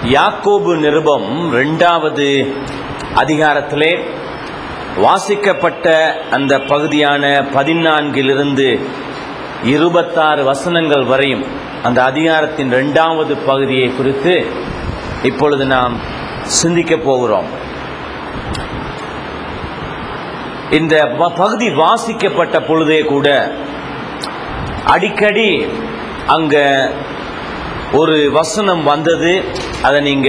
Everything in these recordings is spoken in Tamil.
யாக்கோபு நிருபம் இரண்டாவது அதிகாரத்திலே வாசிக்கப்பட்ட அந்த பகுதியான பதினான்கிலிருந்து இருபத்தாறு வசனங்கள் வரையும் அந்த அதிகாரத்தின் இரண்டாவது பகுதியை குறித்து இப்பொழுது நாம் சிந்திக்க போகிறோம் இந்த ப- பகுதி வாசிக்கப்பட்ட பொழுதே கூட அடிக்கடி அங்க ஒரு வசனம் வந்தது அதை நீங்க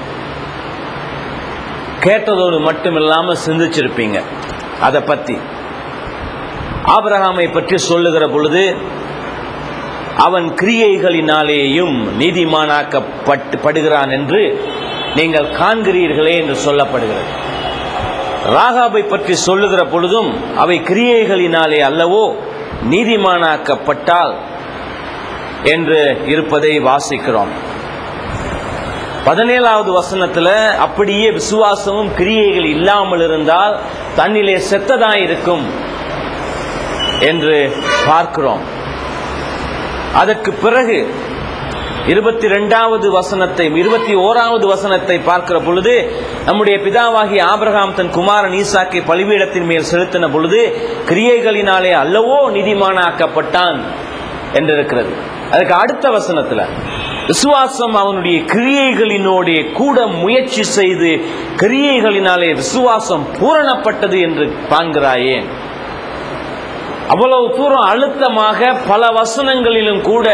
கேட்டதோடு மட்டும் இல்லாம சிந்திச்சிருப்பீங்க அதை பத்தி ஆபிரகாமை பற்றி சொல்லுகிற பொழுது அவன் கிரியைகளினாலேயும் நீதிமானாக்கப்பட்டு படுகிறான் என்று நீங்கள் காண்கிறீர்களே என்று சொல்லப்படுகிறது ராகாபை பற்றி சொல்லுகிற பொழுதும் அவை கிரியைகளினாலே அல்லவோ நீதிமானாக்கப்பட்டால் என்று இருப்பதை வாசிக்கிறோம் பதினேழாவது வசனத்துல அப்படியே விசுவாசமும் கிரியைகள் இல்லாமல் இருந்தால் தன்னிலே செத்ததாயிருக்கும் என்று பார்க்கிறோம் அதற்கு பிறகு இருபத்தி ரெண்டாவது வசனத்தை இருபத்தி ஓராவது வசனத்தை பார்க்கிற பொழுது நம்முடைய பிதாவாகிய ஆபிரகாம் தன் குமாரன் ஈசாக்கை பலிபீடத்தின் மேல் செலுத்தின பொழுது கிரியைகளினாலே அல்லவோ நீதிமானாக்கப்பட்டான் என்றிருக்கிறது அதுக்கு அடுத்த வசனத்துல விசுவாசம் அவனுடைய கிரியைகளினோடே கூட முயற்சி செய்து கிரியைகளினாலே விசுவாசம் பூரணப்பட்டது என்று காண்கிறாயே அவ்வளவு தூரம் அழுத்தமாக பல வசனங்களிலும் கூட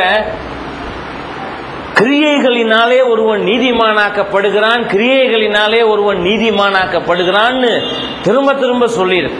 கிரியைகளினாலே ஒருவன் நீதிமானாக்கப்படுகிறான் கிரியைகளினாலே ஒருவன் நீதிமானாக்கப்படுகிறான்னு திரும்ப திரும்ப சொல்லியிருக்கு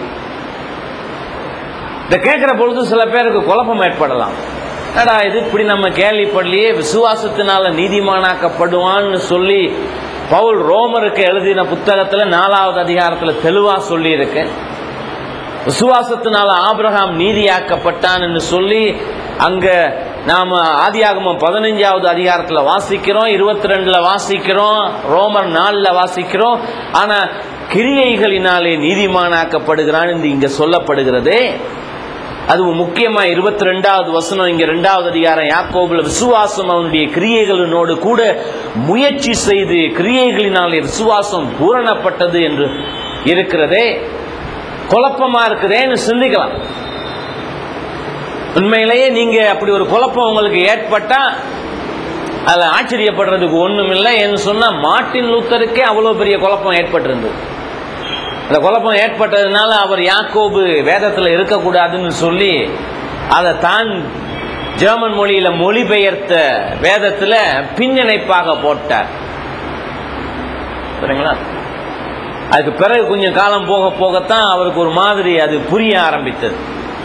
இதை கேட்கிற பொழுது சில பேருக்கு குழப்பம் ஏற்படலாம் என்னடா இது இப்படி நம்ம கேள்விப்படலையே விசுவாசத்தினால நீதிமானாக்கப்படுவான்னு சொல்லி பவுல் ரோமருக்கு எழுதின புத்தகத்துல நாலாவது அதிகாரத்துல தெளிவா சொல்லி விசுவாசத்தினால ஆபிரகாம் நீதியாக்கப்பட்டான்னு சொல்லி அங்க நாம ஆதியாகமம் பதினஞ்சாவது அதிகாரத்துல வாசிக்கிறோம் இருபத்தி ரெண்டுல வாசிக்கிறோம் ரோமர் நாலுல வாசிக்கிறோம் ஆனா கிரியைகளினாலே நீதிமானாக்கப்படுகிறான் என்று இங்க சொல்லப்படுகிறதே அதுவும் முக்கியமா இருபத்தி ரெண்டாவது வசனம் இங்க ரெண்டாவது அதிகாரம் யாக்கோபுல விசுவாசம் அவனுடைய கிரியைகளினோடு கூட முயற்சி செய்து கிரியைகளினாலே விசுவாசம் பூரணப்பட்டது என்று இருக்கிறதே குழப்பமா இருக்குதேன்னு சிந்திக்கலாம் உண்மையிலேயே நீங்க அப்படி ஒரு குழப்பம் உங்களுக்கு ஏற்பட்டா அதுல ஆச்சரியப்படுறதுக்கு ஒண்ணும் இல்லை என்று சொன்னா மார்ட்டின் லூத்தருக்கே அவ்வளவு பெரிய குழப்பம் ஏற்பட்டிருந்தது அந்த குழப்பம் ஏற்பட்டதுனால அவர் யாக்கோபு வேதத்துல இருக்கக்கூடாதுன்னு சொல்லி அதை தான் ஜெர்மன் மொழியில மொழிபெயர்த்த வேதத்துல பின்னிணைப்பாக போட்டார் சரிங்களா அதுக்கு பிறகு கொஞ்சம் காலம் போக போகத்தான் அவருக்கு ஒரு மாதிரி அது புரிய ஆரம்பித்தது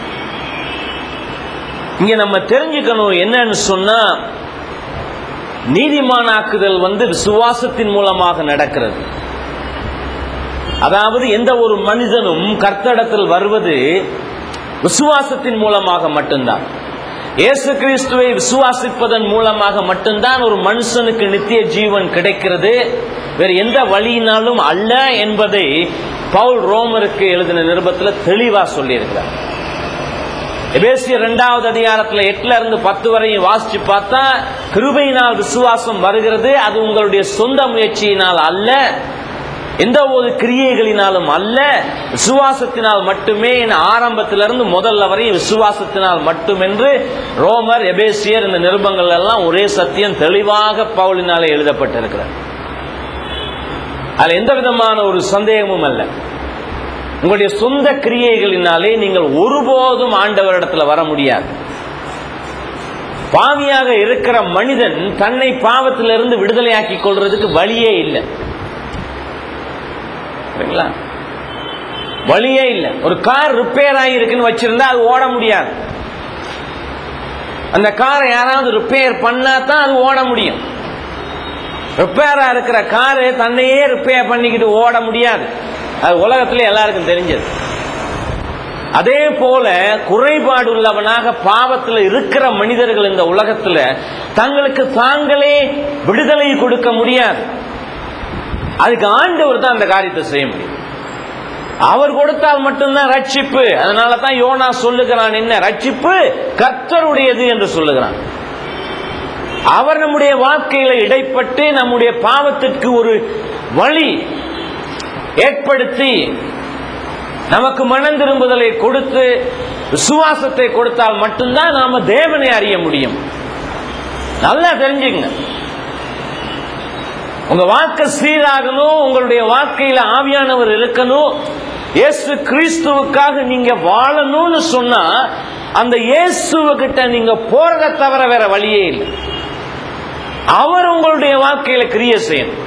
இங்க நம்ம தெரிஞ்சுக்கணும் என்னன்னு சொன்னா நீதிமானாக்குதல் வந்து விசுவாசத்தின் மூலமாக நடக்கிறது அதாவது எந்த ஒரு மனிதனும் கர்த்தடத்தில் வருவது விசுவாசத்தின் மூலமாக மட்டும்தான் இயேசு கிறிஸ்துவை விசுவாசிப்பதன் மூலமாக மட்டும்தான் ஒரு மனுஷனுக்கு நித்திய ஜீவன் கிடைக்கிறது வேறு எந்த வழியினாலும் அல்ல என்பதை பவுல் ரோமருக்கு எழுதின நிருபத்தில் தெளிவா சொல்லியிருக்கிறார் எபேசிய இரண்டாவது அதிகாரத்துல எட்டுல இருந்து பத்து வரையும் வாசிச்சு பார்த்தா கிருபையினால் விசுவாசம் வருகிறது அது உங்களுடைய சொந்த முயற்சியினால் அல்ல எந்த ஒரு கிரியைகளினாலும் அல்ல விசுவாசத்தினால் மட்டுமே ஆரம்பத்திலிருந்து முதல்ல வரையும் விசுவாசத்தினால் மட்டுமென்று ரோமர் எபேசியர் இந்த நிருபங்கள் எல்லாம் ஒரே சத்தியம் தெளிவாக பவுலினாலே எழுதப்பட்டிருக்கிறது அதுல எந்த விதமான ஒரு சந்தேகமும் அல்ல உங்களுடைய சொந்த கிரியைகளினாலே நீங்கள் ஒருபோதும் ஆண்டவரிடத்துல வர முடியாது பாவியாக இருக்கிற மனிதன் தன்னை பாவத்திலிருந்து விடுதலையாக்கி கொள்றதுக்கு வழியே இல்லை சரிங்களா வழியே இல்லை ஒரு கார் ரிப்பேர் ஆகிருக்குன்னு வச்சிருந்தா அது ஓட முடியாது அந்த காரை யாராவது ரிப்பேர் பண்ணா தான் அது ஓட முடியும் ரிப்பேரா இருக்கிற காரு தன்னையே ரிப்பேர் பண்ணிக்கிட்டு ஓட முடியாது அது உலகத்துல எல்லாருக்கும் தெரிஞ்சது அதே போல குறைபாடு உள்ளவனாக பாவத்தில் இருக்கிற மனிதர்கள் இந்த உலகத்துல தங்களுக்கு தாங்களே விடுதலை கொடுக்க முடியாது அதுக்கு ஆண்டவர் தான் அந்த காரியத்தை செய்ய முடியும் அவர் கொடுத்தால் மட்டும்தான் ரட்சிப்பு அதனால தான் யோனா சொல்லுகிறான் என்ன ரட்சிப்பு கர்த்தருடையது என்று சொல்லுகிறான் அவர் நம்முடைய வாழ்க்கையில இடைப்பட்டு நம்முடைய பாவத்திற்கு ஒரு வழி ஏற்படுத்தி நமக்கு மனம் திரும்புதலை கொடுத்து விசுவாசத்தை கொடுத்தால் மட்டும்தான் நாம தேவனை அறிய முடியும் நல்லா தெரிஞ்சுங்க உங்க வாழ்க்கை சீராகணும் உங்களுடைய வாழ்க்கையில ஆவியானவர் இருக்கணும் இயேசு கிறிஸ்துவுக்காக நீங்க வாழணும்னு சொன்னா அந்த இயேசுவ நீங்க போறதை தவிர வேற வழியே இல்லை அவர் உங்களுடைய வாழ்க்கையில கிரிய செய்யணும்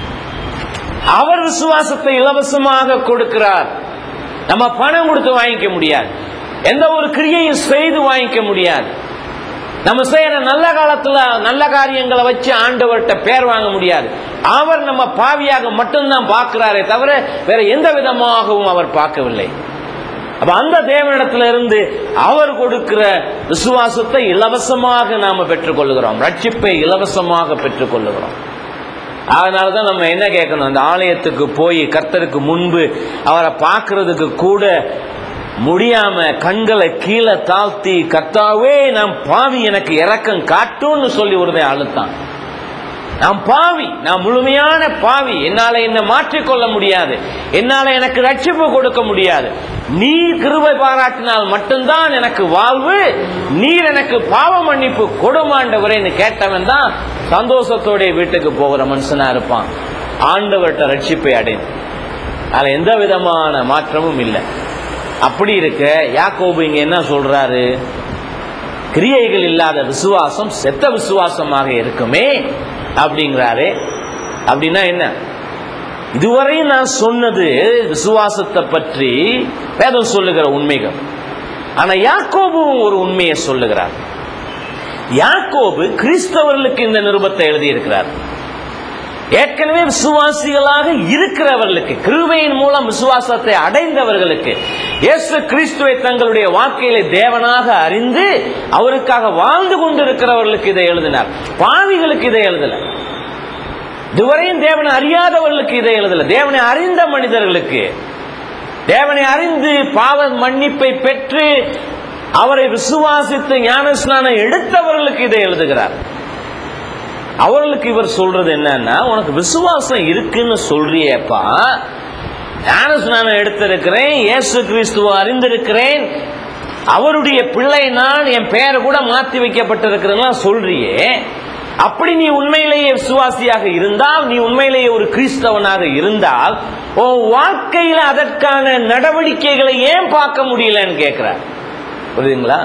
அவர் விசுவாசத்தை இலவசமாக கொடுக்கிறார் நம்ம பணம் கொடுத்து வாங்கிக்க முடியாது எந்த ஒரு கிரியையும் செய்து வாங்கிக்க முடியாது நம்ம செய்யற நல்ல காலத்துல நல்ல காரியங்களை வச்சு ஆண்டவர்கிட்ட பேர் வாங்க முடியாது அவர் நம்ம பாவியாக மட்டும்தான் பார்க்கிறாரே தவிர வேற எந்த விதமாகவும் அவர் பார்க்கவில்லை அப்ப அந்த தேவனிடத்துல இருந்து அவர் கொடுக்கிற விசுவாசத்தை இலவசமாக நாம பெற்றுக்கொள்ளுகிறோம் ரட்சிப்பை இலவசமாக பெற்றுக்கொள்ளுகிறோம் அதனாலதான் நம்ம என்ன கேட்கணும் அந்த ஆலயத்துக்கு போய் கர்த்தருக்கு முன்பு அவரை பார்க்கறதுக்கு கூட முடியாம கண்களை கீழே தாழ்த்தி கர்த்தாவே நான் பாவி எனக்கு இறக்கம் காட்டும்னு சொல்லி ஒருதை அழுத்தான் நான் பாவி நான் முழுமையான பாவி என்னால என்ன மாற்றிக்கொள்ள முடியாது என்னால எனக்கு ரட்சிப்பு கொடுக்க முடியாது நீர் கிருபை பாராட்டினால் மட்டும்தான் எனக்கு வாழ்வு நீர் எனக்கு பாவ மன்னிப்பு கொடுமாண்டவரேன்னு கேட்டவன் தான் சந்தோஷத்தோட வீட்டுக்கு போகிற மனுஷனா இருப்பான் ஆண்டவர்கிட்ட ரட்சிப்பை அடைந்து அதுல எந்த விதமான மாற்றமும் இல்லை அப்படி இருக்க யாக்கோபு இங்க என்ன சொல்றாரு கிரியைகள் இல்லாத விசுவாசம் செத்த விசுவாசமாக இருக்குமே அப்படிங்கிறாரு அப்படின்னா என்ன இதுவரையும் நான் சொன்னது விசுவாசத்தை பற்றி வேதம் சொல்லுகிற உண்மைகள் ஆனா யாக்கோபும் ஒரு உண்மையை சொல்லுகிறார் யாக்கோபு கிறிஸ்தவர்களுக்கு இந்த நிருபத்தை எழுதியிருக்கிறார் ஏற்கனவே விசுவாசிகளாக இருக்கிறவர்களுக்கு கிருபையின் மூலம் விசுவாசத்தை அடைந்தவர்களுக்கு இயேசு கிறிஸ்துவை தங்களுடைய வாழ்க்கையில தேவனாக அறிந்து அவருக்காக வாழ்ந்து கொண்டிருக்கிறவர்களுக்கு இதை எழுதினார் பாவிகளுக்கு இதை எழுதல இதுவரையும் தேவனை அறியாதவர்களுக்கு இதை எழுதல தேவனை அறிந்த மனிதர்களுக்கு தேவனை அறிந்து பாவ மன்னிப்பை பெற்று அவரை விசுவாசித்து ஞானஸ்நானம் எடுத்தவர்களுக்கு இதை எழுதுகிறார் அவர்களுக்கு இவர் சொல்றது என்னன்னா உனக்கு விசுவாசம் இருக்குன்னு சொல்றியேப்பா ஞானஸ்நானம் எடுத்திருக்கிறேன் இயேசு கிறிஸ்துவ அறிந்திருக்கிறேன் அவருடைய பிள்ளை நான் என் பெயரை கூட மாத்தி வைக்கப்பட்டிருக்கிறேன்னா சொல்றியே அப்படி நீ உண்மையிலேயே விசுவாசியாக இருந்தால் நீ உண்மையிலேயே ஒரு கிறிஸ்தவனாக இருந்தால் உன் வாழ்க்கையில அதற்கான நடவடிக்கைகளை ஏன் பார்க்க முடியலன்னு கேட்கிறார் புரியுதுங்களா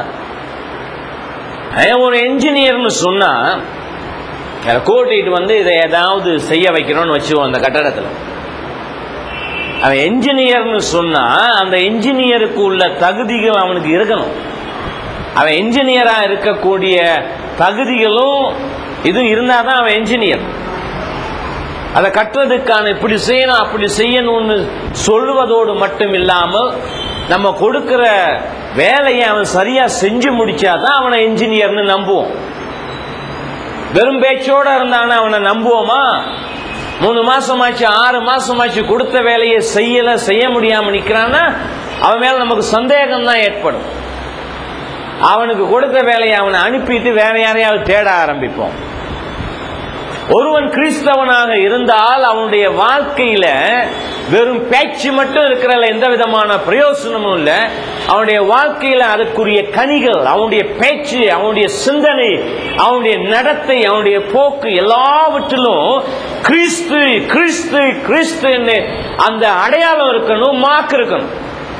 ஒரு என்ஜினியர்னு சொன்னா கூட்டிட்டு வந்து இதை ஏதாவது செய்ய வைக்கணும்னு வச்சுவோம் அந்த கட்டடத்தில் அவன் என்ஜினியர்னு சொன்னா அந்த என்ஜினியருக்கு உள்ள தகுதிகள் அவனுக்கு இருக்கணும் அவன் என்ஜினியரா இருக்கக்கூடிய தகுதிகளும் இது இருந்தாதான் அவன் என்ஜினியர் அதை கட்டுறதுக்கான இப்படி செய்யணும் அப்படி செய்யணும்னு சொல்லுவதோடு மட்டும் இல்லாமல் நம்ம கொடுக்கிற வேலையை அவன் சரியா செஞ்சு முடிச்சாதான் அவனை என்ஜினியர்னு நம்புவோம் வெறும் பேச்சோட இருந்தானா அவனை நம்புவோமா மூணு மாசமாச்சு ஆறு மாசமாச்சு கொடுத்த வேலையை செய்யல செய்ய முடியாம நிக்கிறான்னா அவன் மேல நமக்கு சந்தேகம் தான் ஏற்படும் அவனுக்கு கொடுத்த வேலையை அவனை அனுப்பிட்டு வேற யாரையாவது தேட ஆரம்பிப்போம் ஒருவன் கிறிஸ்தவனாக இருந்தால் அவனுடைய வாழ்க்கையில வெறும் பேச்சு மட்டும் இருக்கிறதுல எந்த விதமான பிரயோசனமும் இல்லை அவனுடைய வாழ்க்கையில அதற்குரிய கனிகள் அவனுடைய பேச்சு அவனுடைய சிந்தனை அவனுடைய நடத்தை அவனுடைய போக்கு எல்லாவற்றிலும் கிறிஸ்து கிறிஸ்து கிறிஸ்து அந்த அடையாளம் இருக்கணும் மாக்கு இருக்கணும்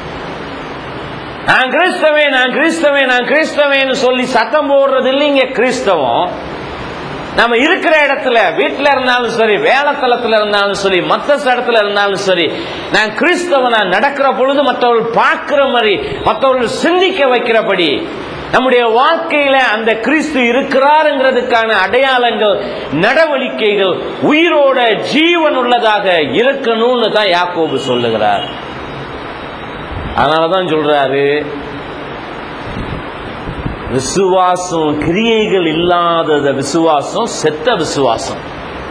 நான் கிறிஸ்தவன் நான் கிறிஸ்தவன் நான் கிறிஸ்தவன் சொல்லி சத்தம் போடுறது இல்லைங்க கிறிஸ்தவம் நம்ம இருக்கிற இடத்துல வீட்டில் இருந்தாலும் சரி வேலைத்தளத்தில் இருந்தாலும் சரி மற்ற இடத்துல இருந்தாலும் சரி நான் கிறிஸ்தவனா நடக்கிற பொழுது மற்றவர்கள் பார்க்கிற மாதிரி மற்றவர்கள் சிந்திக்க வைக்கிறபடி நம்முடைய வாழ்க்கையில அந்த கிறிஸ்து இருக்கிறாருங்கிறதுக்கான அடையாளங்கள் நடவடிக்கைகள் உயிரோட ஜீவன் உள்ளதாக இருக்கணும்னு தான் யாக்கோபு சொல்லுகிறார் அதனாலதான் சொல்றாரு விசுவாசம் கிரியைகள் இல்லாதத விசுவாசம் செத்த விசுவாசம்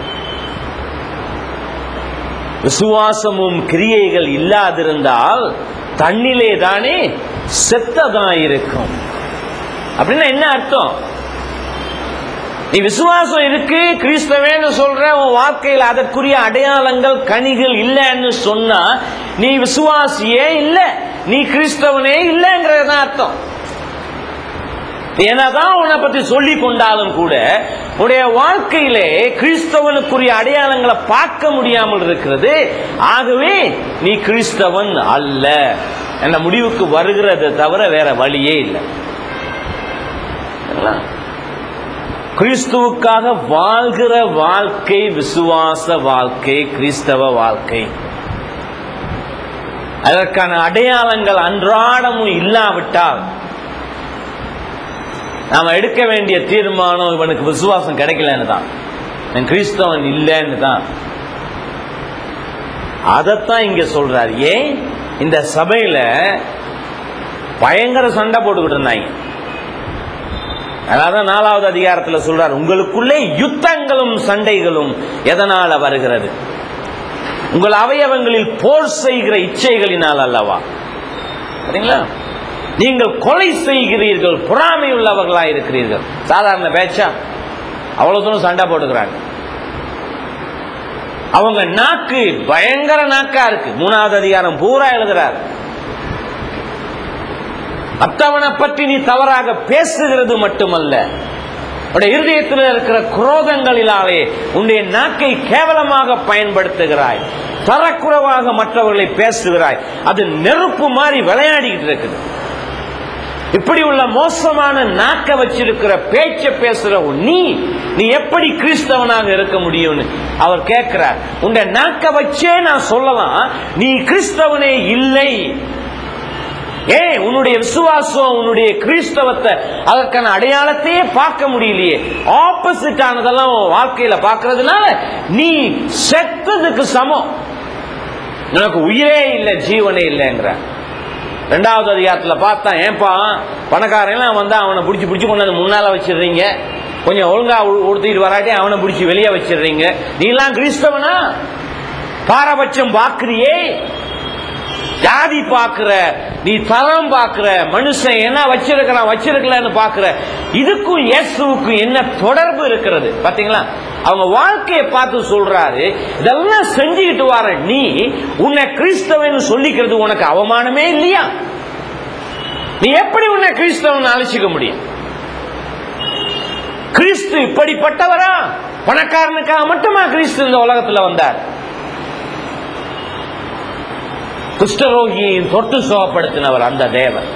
விசுவாசமும் கிரியைகள் இல்லாதிருந்தால் தண்ணிலே தானே செத்ததான் இருக்கும் அப்படின்னா என்ன அர்த்தம் நீ விசுவாசம் இருக்கு கிறிஸ்தவேன்னு சொல்ற உன் வாழ்க்கையில் அதற்குரிய அடையாளங்கள் கனிகள் இல்லைன்னு சொன்னா நீ விசுவாசியே இல்ல நீ கிறிஸ்தவனே இல்லைங்கிறது தான் அர்த்தம் என்னதான் உன்னை பத்தி சொல்லி கொண்டாலும் கூட உடைய வாழ்க்கையிலே கிறிஸ்தவனுக்குரிய அடையாளங்களை பார்க்க முடியாமல் இருக்கிறது ஆகவே நீ கிறிஸ்தவன் அல்ல என்ற முடிவுக்கு வருகிறது தவிர வேற வழியே இல்லை சரிங்களா? கிறிஸ்துவுக்காக வாழ்கிற வாழ்க்கை விசுவாச வாழ்க்கை கிறிஸ்தவ வாழ்க்கை அதற்கான அடையாளங்கள் அன்றாடமும் இல்லாவிட்டால் நாம எடுக்க வேண்டிய தீர்மானம் இவனுக்கு விசுவாசம் கிடைக்கலன்னு தான் இவன் கிறிஸ்தவன் இல்லைன்னு தான் அதைத்தான் இங்க சொல்றாரு ஏன் இந்த சபையில பயங்கர சண்டை போட்டுக்கிட்டு இருந்தாங்க அதான் நாலாவது அதிகாரத்தில் சொல்றார் உங்களுக்குள்ளே யுத்தங்களும் சண்டைகளும் எதனால வருகிறது உங்கள் அவயவங்களில் போர் செய்கிற இச்சைகளினால் அல்லவா சரிங்களா நீங்கள் கொலை செய்கிறீர்கள் பொறாமை உள்ளவர்களாக இருக்கிறீர்கள் சாதாரண பேச்சா அவ்வளவு தூரம் சண்டை போட்டுக்கிறாங்க அவங்க நாக்கு பயங்கர நாக்கா இருக்கு மூணாவது அதிகாரம் பூரா எழுதுறார் மற்றவனை பற்றி நீ தவறாக பேசுகிறது மட்டுமல்ல உடைய இருதயத்தில் இருக்கிற குரோதங்களினாலே உன்னுடைய நாக்கை கேவலமாக பயன்படுத்துகிறாய் தரக்குறைவாக மற்றவர்களை பேசுகிறாய் அது நெருப்பு மாதிரி விளையாடிக்கிட்டு இருக்குது இப்படி உள்ள மோசமான நாக்க வச்சிருக்கிற பேச்ச பேசுற நீ நீ எப்படி கிறிஸ்தவனாக இருக்க முடியும்னு அவர் கேட்கிறார் உன்னை நாக்க வச்சே நான் சொல்லலாம் நீ கிறிஸ்தவனே இல்லை ஏ உன்னுடைய விசுவாசம் உன்னுடைய கிறிஸ்தவத்தை அதற்கான அடையாளத்தையே பார்க்க முடியலையே ஆப்போசிட் ஆனதெல்லாம் உன் வாழ்க்கையில பார்க்கறதுனால நீ செத்ததுக்கு சமம் உனக்கு உயிரே இல்லை ஜீவனே இல்லைங்கிற ரெண்டாவது அதிகாரத்துல பார்த்தா ஏன்பா பணக்காரன் வந்தா அவனை பிடிச்சி பிடிச்சி கொண்டு வந்து முன்னால வச்சிடுறீங்க கொஞ்சம் ஒழுங்கா உ- உடுத்திட்டு வராட்டி அவனை பிடிச்சி வெளியே வச்சிடுறீங்க நீ எல்லாம் கிறிஸ்தவனா பாரபட்சம் பாக்குறியே ஜாதி பாக்குற நீ தரம் பாக்குற மனுஷன் என்ன வச்சிருக்கிறான் வச்சிருக்கலன்னு பாக்குற இதுக்கும் இயேசுவுக்கும் என்ன தொடர்பு இருக்கிறது பாத்தீங்களா அவங்க வாழ்க்கையை பார்த்து சொல்றாரு இதெல்லாம் செஞ்சுக்கிட்டு வர நீ உன்னை கிறிஸ்தவன் சொல்லிக்கிறது உனக்கு அவமானமே இல்லையா நீ எப்படி உன்னை கிறிஸ்தவன் அழைச்சிக்க முடியும் கிறிஸ்து இப்படிப்பட்டவரா பணக்காரனுக்காக மட்டுமா கிறிஸ்து இந்த உலகத்துல வந்தார் குஷ்டரோகியையும் தொட்டு சுகப்படுத்தினவர் அந்த தேவன்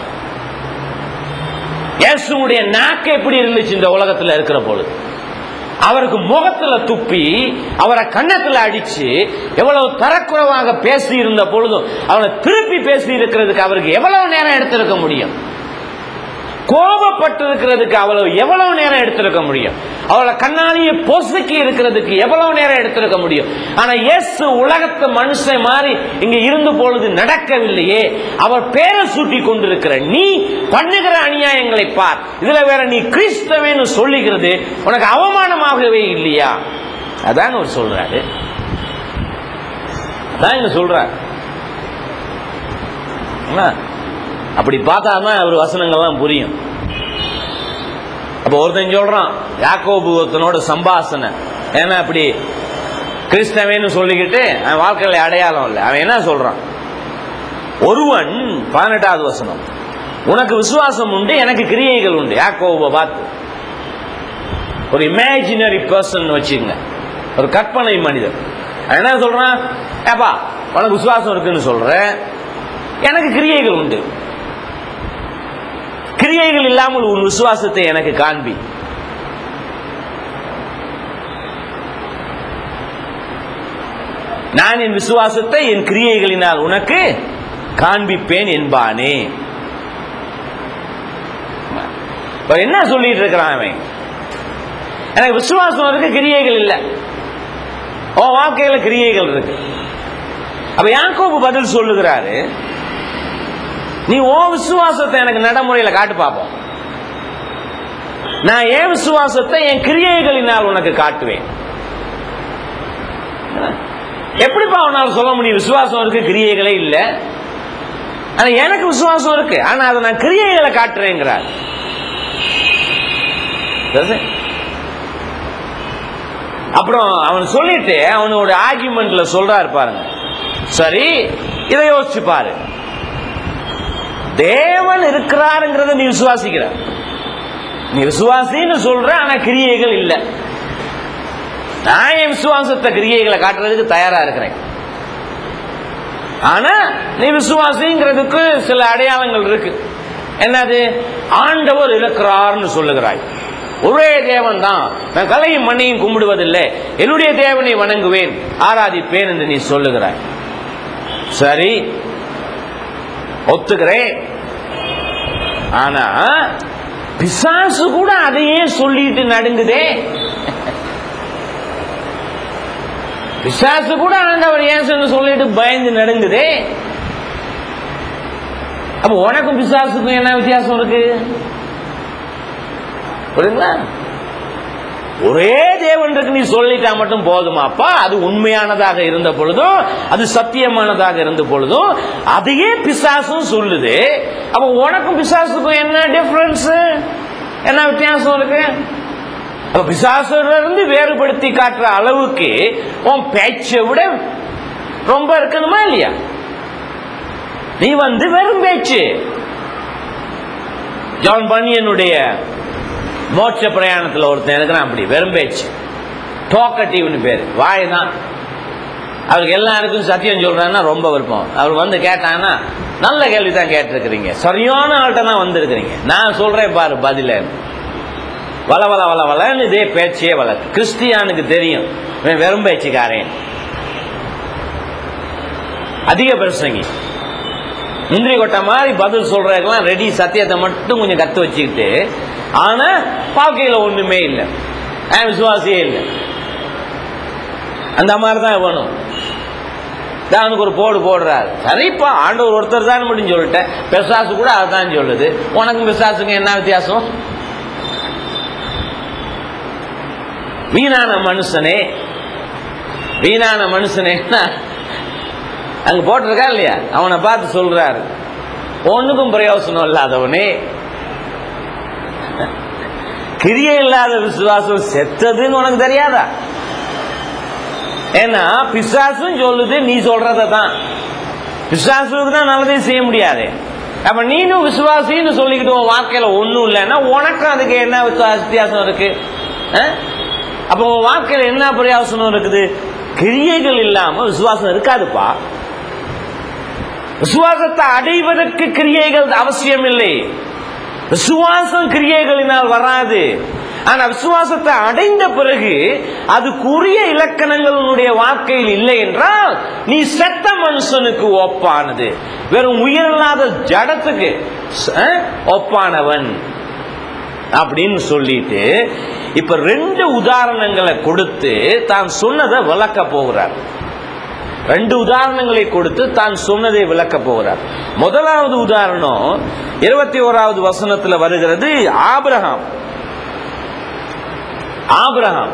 இயேசுடைய நாக்கு எப்படி இருந்துச்சு இந்த உலகத்துல இருக்கிற பொழுது அவருக்கு முகத்துல துப்பி அவரை கன்னத்துல அடிச்சு எவ்வளவு தரக்குறைவாக பேசி இருந்த பொழுதும் அவனை திருப்பி பேசி இருக்கிறதுக்கு அவருக்கு எவ்வளவு நேரம் எடுத்திருக்க முடியும் கோபப்பட்டு இருக்கிறதுக்கு அவ்வளவு எவ்வளவு நேரம் எடுத்திருக்க முடியும் அவளை கண்ணாலேயே பொசுக்கி இருக்கிறதுக்கு எவ்வளவு நேரம் எடுத்திருக்க முடியும் ஆனா இயேசு உலகத்து மனுஷன் மாதிரி இங்க இருந்து பொழுது நடக்கவில்லையே அவர் பேரை சூட்டி கொண்டிருக்கிற நீ பண்ணுகிற அநியாயங்களை பார் இதுல வேற நீ கிறிஸ்தவன்னு சொல்லுகிறது உனக்கு அவமானமாகவே இல்லையா அதான் அவர் சொல்றாரு அதான் இங்க சொல்றாரு என்ன? அப்படி பார்த்தா தான் அவர் வசனங்கள்லாம் புரியும் அப்போ ஒருத்தன் சொல்றான் யாக்கோபு ஒருத்தனோட சம்பாசனை ஏன்னா அப்படி கிறிஸ்தவன்னு சொல்லிக்கிட்டு அவன் வாழ்க்கையில அடையாளம் இல்லை அவன் என்ன சொல்றான் ஒருவன் பதினெட்டாவது வசனம் உனக்கு விசுவாசம் உண்டு எனக்கு கிரியைகள் உண்டு யாக்கோபை பார்த்து ஒரு இமேஜினரி பர்சன் வச்சுங்க ஒரு கற்பனை மனிதர் அவன் என்ன சொல்றான் ஏப்பா உனக்கு விசுவாசம் இருக்குன்னு சொல்றேன் எனக்கு கிரியைகள் உண்டு கிரியைகள் இல்லாமல் உன் விசுவாசத்தை எனக்கு காண்பி நான் என் விசுவாசத்தை என் கிரியைகளினால் உனக்கு காண்பிப்பேன் என்பானே இப்ப என்ன சொல்லிட்டு இருக்கிறான் அவன் எனக்கு விசுவாசம் இருக்கு கிரியைகள் இல்லை ஓ வாழ்க்கையில கிரியைகள் இருக்கு அப்ப யாக்கோபு பதில் சொல்லுகிறாரு நீ ஓ விசுவாசத்தை எனக்கு நடைமுறையில காட்டு பார்ப்போம் நான் என் விசுவாசத்தை என் கிரியைகளினால் உனக்கு காட்டுவேன் எப்படிப்பா உன்னால சொல்ல முடியும் விசுவாசம் இருக்கு கிரியைகளே இல்ல ஆனா எனக்கு விசுவாசம் இருக்கு ஆனா அதை நான் கிரியைகளை காட்டுறேங்கிறார் அப்புறம் அவன் சொல்லிட்டு அவனோட ஆர்குமெண்ட்ல சொல்றாரு பாருங்க சரி இதை யோசிச்சு பாரு தேவன் இருக்கிறாருங்கிறத நீ விசுவாசிக்கிற நீ விசுவாசின்னு சொல்ற ஆனா கிரியைகள் இல்லை நான் என் விசுவாசத்தை கிரியைகளை காட்டுறதுக்கு தயாரா இருக்கிறேன் ஆனா நீ விசுவாசிங்கிறதுக்கு சில அடையாளங்கள் இருக்கு என்னது ஆண்டவர் இருக்கிறார்னு சொல்லுகிறாய் ஒரே தேவன் தான் நான் கலையும் மண்ணையும் கும்பிடுவதில்லை என்னுடைய தேவனை வணங்குவேன் ஆராதிப்பேன் என்று நீ சொல்லுகிறாய் சரி ஒத்துக்கிறேன் ஆனா பிசாசு கூட அதையே சொல்லிட்டு நடுங்குதே பிசாசு கூட ஆண்டவர் ஏசுன்னு சொல்லிட்டு பயந்து நடுங்குதே அப்ப உனக்கும் பிசாசுக்கும் என்ன வித்தியாசம் இருக்கு புரியுங்களா ஒரே தேவன் இருக்கு நீ சொல்லிட்டா மட்டும் போதுமாப்பா அது உண்மையானதாக இருந்த பொழுதும் அது சத்தியமானதாக இருந்த பொழுதும் அதையே பிசாசும் சொல்லுது அப்ப உனக்கும் பிசாசுக்கும் என்ன டிஃபரன்ஸ் என்ன வித்தியாசம் இருக்கு அப்ப பிசாசுல இருந்து வேறுபடுத்தி காட்டுற அளவுக்கு உன் பேச்சை விட ரொம்ப இருக்கணுமா இல்லையா நீ வந்து வெறும் பேச்சு ஜான் பனியனுடைய மோட்ச பிரயாணத்தில் ஒருத்தன் இருக்கிறான் அப்படி வெறும் பேச்சு டோக்கட்டிவ்னு பேர் வாய் தான் அவருக்கு எல்லாருக்கும் சத்தியம் சொல்றான்னா ரொம்ப விருப்பம் அவர் வந்து கேட்டாங்கன்னா நல்ல கேள்வி தான் கேட்டிருக்கிறீங்க சரியான ஆள்கிட்ட தான் வந்திருக்கிறீங்க நான் சொல்றேன் பாரு பதில வள வள வள வளன்னு இதே பேச்சே வள கிறிஸ்டியானுக்கு தெரியும் இவன் வெறும் பேச்சுக்காரன் அதிக பிரசங்கி முந்திரி கொட்டை மாதிரி பதில் சொல்றதுக்கெல்லாம் ரெடி சத்தியத்தை மட்டும் கொஞ்சம் கத்து வச்சுக்கிட்டு ஆனா வாழ்க்கையில ஒண்ணுமே இல்லை அவன் விசுவாசியே இல்லை அந்த மாதிரி தான் வேணும் அவனுக்கு ஒரு போடு போடுறாரு சரிப்பா ஆண்டவர் ஒருத்தர் தான் மட்டும் சொல்லிட்டேன் பிசாசு கூட அதுதான் சொல்லுது உனக்கும் பிசாசுக்கும் என்ன வித்தியாசம் வீணான மனுஷனே வீணான மனுஷனே அங்க போட்டிருக்கா இல்லையா அவனை பார்த்து சொல்றாரு ஒண்ணுக்கும் பிரயோசனம் இல்லாதவனே கிரியை இல்லாத விசுவாசம் செத்ததுன்னு உனக்கு தெரியாதா ஏன்னா பிசாசும் சொல்லுது நீ சொல்றத தான் பிசாசுக்கு தான் நல்லதையும் செய்ய முடியாது அப்ப நீனும் விசுவாசின்னு சொல்லிக்கிட்டு உன் வாழ்க்கையில ஒண்ணும் இல்லைன்னா உனக்கும் அதுக்கு என்ன வித்தியாசம் இருக்கு அஹ்? அப்ப உன் வாழ்க்கையில என்ன பிரயோசனம் இருக்குது கிரியைகள் இல்லாம விசுவாசம் இருக்காதுப்பா விசுவாசத்தை அடைவதற்கு கிரியைகள் அவசியம் இல்லை விசுவாசம் கிரியைகளினால் வராது ஆனா விசுவாசத்தை அடைந்த பிறகு அதுக்குரிய இலக்கணங்கள் உன்னுடைய வாழ்க்கையில் இல்லை என்றால் நீ செத்த மனுஷனுக்கு ஒப்பானது வெறும் உயிரில்லாத ஜடத்துக்கு அஹ், ஒப்பானவன் அப்படின்னு சொல்லிட்டு இப்ப ரெண்டு உதாரணங்களை கொடுத்து தான் சொன்னதை விளக்க போகிறார் ரெண்டு உதாரணங்களை கொடுத்து தான் சொன்னதை விளக்க போகிறார் முதலாவது உதாரணம் இருபத்தி ஓராவது வசனத்துல வருகிறது ஆபிரகாம் ஆபிரகாம்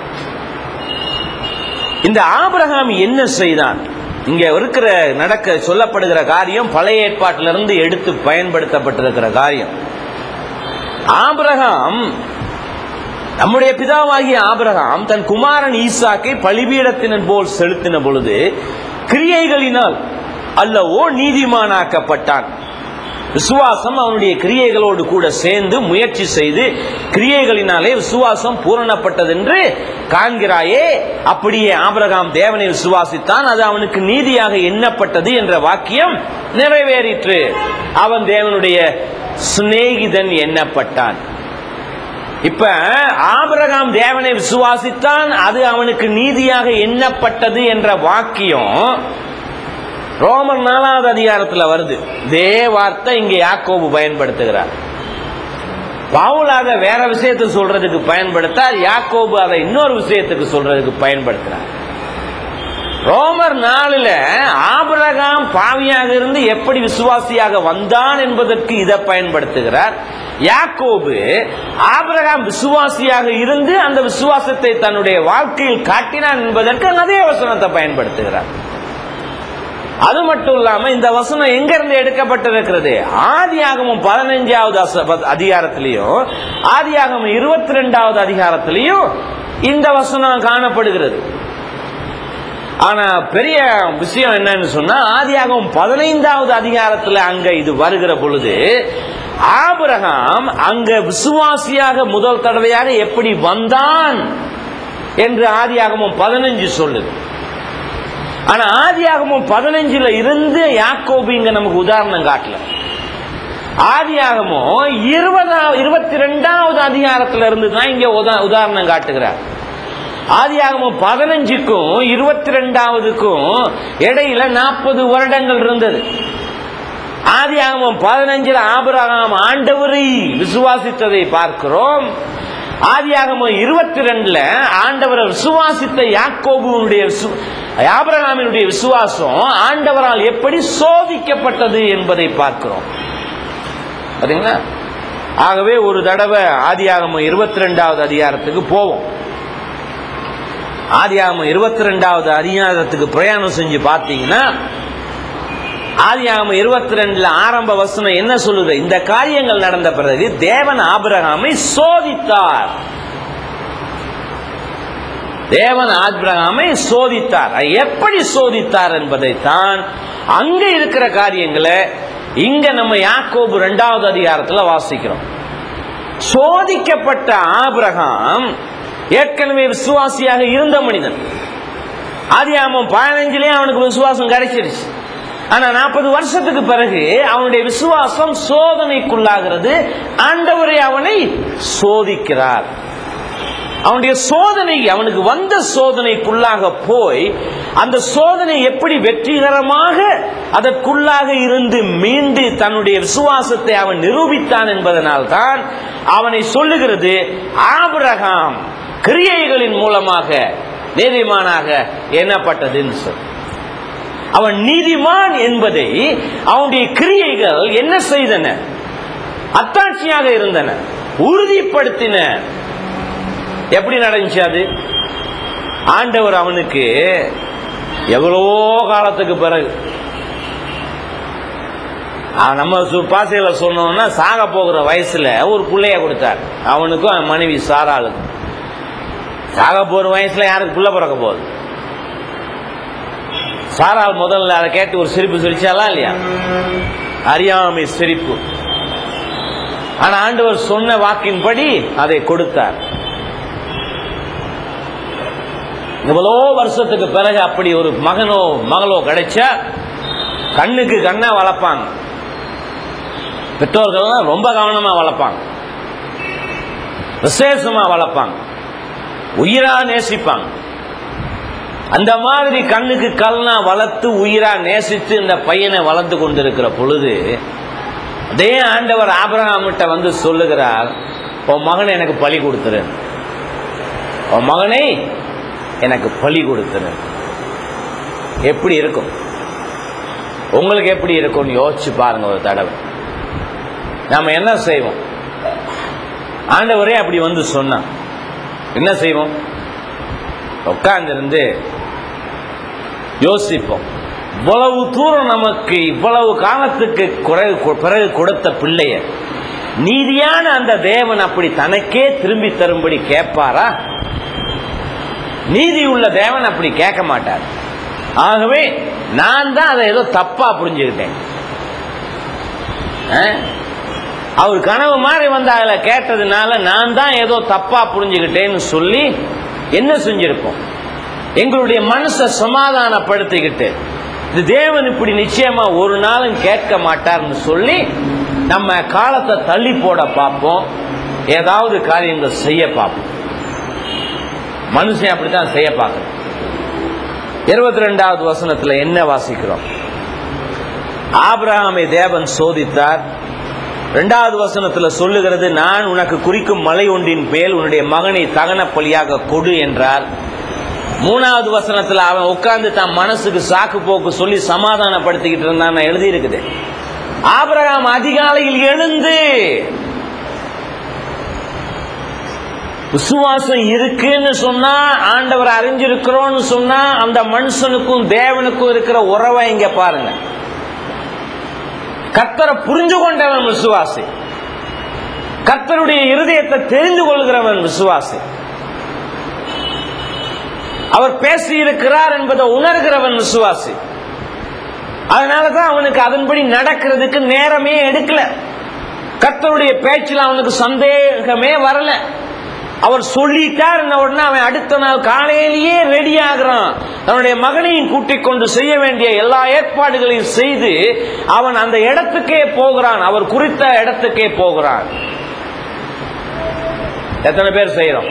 இந்த ஆபிரகாம் என்ன செய்தான் இங்க இருக்கிற நடக்க சொல்லப்படுகிற காரியம் பழைய ஏற்பாட்டிலிருந்து எடுத்து பயன்படுத்தப்பட்டிருக்கிற காரியம் ஆபிரகாம் நம்முடைய பிதாவாகிய ஆபிரகாம் தன் குமாரன் ஈசாக்கை பலிபீடத்தினர் போல் செலுத்தின பொழுது கிரியைகளினால் அல்லவோ நீதிமானாக்கப்பட்டான் விசுவாசம் அவனுடைய கிரியைகளோடு கூட சேர்ந்து முயற்சி செய்து கிரியைகளினாலே விசுவாசம் பூரணப்பட்டது என்று காண்கிறாயே அப்படியே ஆபிரகாம் தேவனை விசுவாசித்தான் அது அவனுக்கு நீதியாக எண்ணப்பட்டது என்ற வாக்கியம் நிறைவேறிற்று அவன் தேவனுடைய சிநேகிதன் எண்ணப்பட்டான் இப்ப ஆபிரகாம் தேவனை விசுவாசித்தான் அது அவனுக்கு நீதியாக எண்ணப்பட்டது என்ற வாக்கியம் ரோமர் நாலாவது அதிகாரத்துல வருது இதே வார்த்தை இங்க யாக்கோபு பயன்படுத்துகிறார் பவுலாக வேற விஷயத்துக்கு சொல்றதுக்கு பயன்படுத்தார் யாக்கோபு அதை இன்னொரு விஷயத்துக்கு சொல்றதுக்கு பயன்படுத்துறார் ரோமர் நாளில் ஆபிரகாம் பாவியாக இருந்து எப்படி விசுவாசியாக வந்தான் என்பதற்கு இதை பயன்படுத்துகிறார் யாக்கோபு ஆபிரகாம் விசுவாசியாக இருந்து அந்த விசுவாசத்தை தன்னுடைய வாழ்க்கையில் காட்டினான் என்பதற்கு அதே வசனத்தை பயன்படுத்துகிறார் அது மட்டும் இல்லாம இந்த வசனம் எங்க இருந்து எடுக்கப்பட்டிருக்கிறது ஆதியாகமம் பதினஞ்சாவது அச- அதிகாரத்திலையும் ஆதியாகமம் இருபத்தி ரெண்டாவது அதிகாரத்திலையும் இந்த வசனம் காணப்படுகிறது ஆனா பெரிய விஷயம் என்னன்னு சொன்னா ஆதியாகவும் பதினைந்தாவது அதிகாரத்துல அங்க இது வருகிற பொழுது ஆபிரகாம் அங்க விசுவாசியாக முதல் தடவையாக எப்படி வந்தான் என்று ஆதியாகமும் பதினஞ்சு சொல்லுது ஆனா ஆதியாகமும் பதினஞ்சுல இருந்து யாக்கோபு இங்க நமக்கு உதாரணம் காட்டல ஆதியாகமோ இருபதாவது இருபத்தி ரெண்டாவது அதிகாரத்துல இருந்து தான் இங்க உதா- உதாரணம் காட்டுகிறார் ஆதியாகமம் பதினஞ்சுக்கும் இருபத்தி ரெண்டாவதுக்கும் இடையில நாற்பது வருடங்கள் இருந்தது ஆதியாகமம் பதினஞ்சில் ஆபிரகாம் ஆண்டவரை விசுவாசித்ததை பார்க்கிறோம் ஆதியாகமம் இருபத்தி ரெண்டுல ஆண்டவரை விசுவாசித்த யாக்கோபுனுடைய விசு- ஆபிரகாமினுடைய விசுவாசம் ஆண்டவரால் எப்படி சோதிக்கப்பட்டது என்பதை பார்க்கிறோம் பாத்தீங்களா ஆகவே ஒரு தடவை ஆதியாகமம் இருபத்தி ரெண்டாவது அதிகாரத்துக்கு போவோம் ஆதியாகமம் இருபத்தி ரெண்டாவது அதிகாரத்துக்கு பிரயாணம் செஞ்சு பார்த்தீங்கன்னா ஆதியாகமம் இருபத்தி ரெண்டுல ஆரம்ப வசனம் என்ன சொல்லுது இந்த காரியங்கள் நடந்த பிறகு தேவன் ஆபிரகாமை சோதித்தார் தேவன் ஆபிரகாமை சோதித்தார் அது எப்படி சோதித்தார் என்பதைத்தான் அங்க இருக்கிற காரியங்களை இங்க நம்ம யாக்கோபு ரெண்டாவது அதிகாரத்துல வாசிக்கிறோம் சோதிக்கப்பட்ட ஆபிரகாம் ஏற்கனவே விசுவாசியாக இருந்த மனிதன் ஆதியாமம் பதினஞ்சுலயே அவனுக்கு விசுவாசம் கிடைச்சிருச்சு ஆனா நாற்பது வருஷத்துக்கு பிறகு அவனுடைய விசுவாசம் சோதனைக்குள்ளாகிறது ஆண்டவரை அவனை சோதிக்கிறார் அவனுடைய சோதனை அவனுக்கு வந்த சோதனைக்குள்ளாக போய் அந்த சோதனை எப்படி வெற்றிகரமாக அதற்குள்ளாக இருந்து மீண்டு தன்னுடைய விசுவாசத்தை அவன் நிரூபித்தான் என்பதனால் தான் அவனை சொல்லுகிறது ஆபிரகாம் கிரியைகளின் மூலமாக நீதிமானாக எண்ணப்பட்டதுன்னு சொல் அவன் நீதிமான் என்பதை அவனுடைய கிரியைகள் என்ன செய்தன அத்தாட்சியாக இருந்தன உறுதிப்படுத்தின எப்படி நடந்துச்சு அது ஆண்டவர் அவனுக்கு எவ்வளவோ காலத்துக்கு பிறகு அவன் நம்ம சு- பாசையில சொன்னோம்னா சாக போகிற வயசுல ஒரு பிள்ளைய கொடுத்தார் அவனுக்கும் அவன் மனைவி சாராளுக்கும் சாக போற வயசுல யாருக்கு புள்ள பிறக்க போகுது சாரால் முதல்ல அதை கேட்டு ஒரு சிரிப்பு சிரிச்சாலா இல்லையா அறியாமை சிரிப்பு ஆனா ஆண்டவர் சொன்ன வாக்கின்படி அதை கொடுத்தார் இவ்வளோ வருஷத்துக்கு பிறகு அப்படி ஒரு மகனோ மகளோ கிடைச்சா கண்ணுக்கு கண்ணா வளர்ப்பாங்க பெற்றோர்கள்லாம் ரொம்ப கவனமா வளர்ப்பாங்க விசேஷமா வளர்ப்பாங்க உயிரா நேசிப்பாங்க அந்த மாதிரி கண்ணுக்கு கல்னா வளர்த்து உயிரா நேசித்து இந்த பையனை வளர்த்து கொண்டிருக்கிற பொழுது அதே ஆண்டவர் ஆபிரகாமிட்ட வந்து சொல்லுகிறார் உன் மகனை எனக்கு பலி கொடுத்துரு உன் மகனை எனக்கு பலி கொடுத்துரு எப்படி இருக்கும் உங்களுக்கு எப்படி இருக்கும்னு யோசிச்சு பாருங்க ஒரு தடவை நாம என்ன செய்வோம் ஆண்டவரே அப்படி வந்து சொன்னான் என்ன செய்வோம் உட்கார்ந்திருந்து யோசிப்போம் இவ்வளவு தூரம் நமக்கு இவ்வளவு காலத்துக்கு குறை- பிறகு கொடுத்த பிள்ளைய நீதியான அந்த தேவன் அப்படி தனக்கே திரும்பி தரும்படி கேட்பாரா நீதி உள்ள தேவன் அப்படி கேட்க மாட்டார் ஆகவே நான் தான் அதை ஏதோ தப்பா புரிஞ்சுக்கிட்டேன் ஆ? அவர் கனவு மாதிரி வந்து அதில் கேட்டதுனால நான் தான் ஏதோ தப்பா புரிஞ்சுக்கிட்டேன்னு சொல்லி என்ன செஞ்சிருப்போம் எங்களுடைய மனசை சமாதானப்படுத்திக்கிட்டு இது தேவன் இப்படி நிச்சயமா ஒரு நாளும் கேட்க மாட்டார்னு சொல்லி நம்ம காலத்தை தள்ளி போட பார்ப்போம் ஏதாவது காரியங்கள் செய்ய பார்ப்போம் மனுஷன் அப்படித்தான் செய்ய பார்க்கணும் இருபத்தி ரெண்டாவது வசனத்துல என்ன வாசிக்கிறோம் ஆபிரகாமை தேவன் சோதித்தார் இரண்டாவது வசனத்துல சொல்லுகிறது நான் உனக்கு குறிக்கும் மலை ஒன்றின் பேல் உன்னுடைய மகனை தகன பலியாக கொடு என்றார் மூணாவது வசனத்துல அவன் உட்கார்ந்து தன் மனசுக்கு சாக்கு போக்கு சொல்லி சமாதானப்படுத்திக்கிட்டு இருந்தான் எழுதி இருக்குது ஆபிரகாம் அதிகாலையில் எழுந்து விசுவாசம் இருக்குன்னு சொன்னா ஆண்டவர் அறிஞ்சிருக்கிறோம்னு சொன்னா அந்த மனுஷனுக்கும் தேவனுக்கும் இருக்கிற உறவை இங்க பாருங்க கர்த்தரை புரிஞ்சு கொண்டவன் விசுவாசி கர்த்தருடைய இருதயத்தை தெரிந்து கொள்கிறவன் விசுவாசி அவர் பேசி இருக்கிறார் என்பதை உணர்கிறவன் விசுவாசி அதனாலதான் அவனுக்கு அதன்படி நடக்கிறதுக்கு நேரமே எடுக்கல கர்த்தருடைய பேச்சில் அவனுக்கு சந்தேகமே வரல அவர் சொல்லிட்டார் உடனே அவன் அடுத்த நாள் காலையிலேயே ரெடி ஆகிறான் தன்னுடைய மகனையும் கூட்டிக் கொண்டு செய்ய வேண்டிய எல்லா ஏற்பாடுகளையும் செய்து அவன் அந்த இடத்துக்கே போகிறான் அவர் குறித்த இடத்துக்கே போகிறான் எத்தனை பேர் செய்யறோம்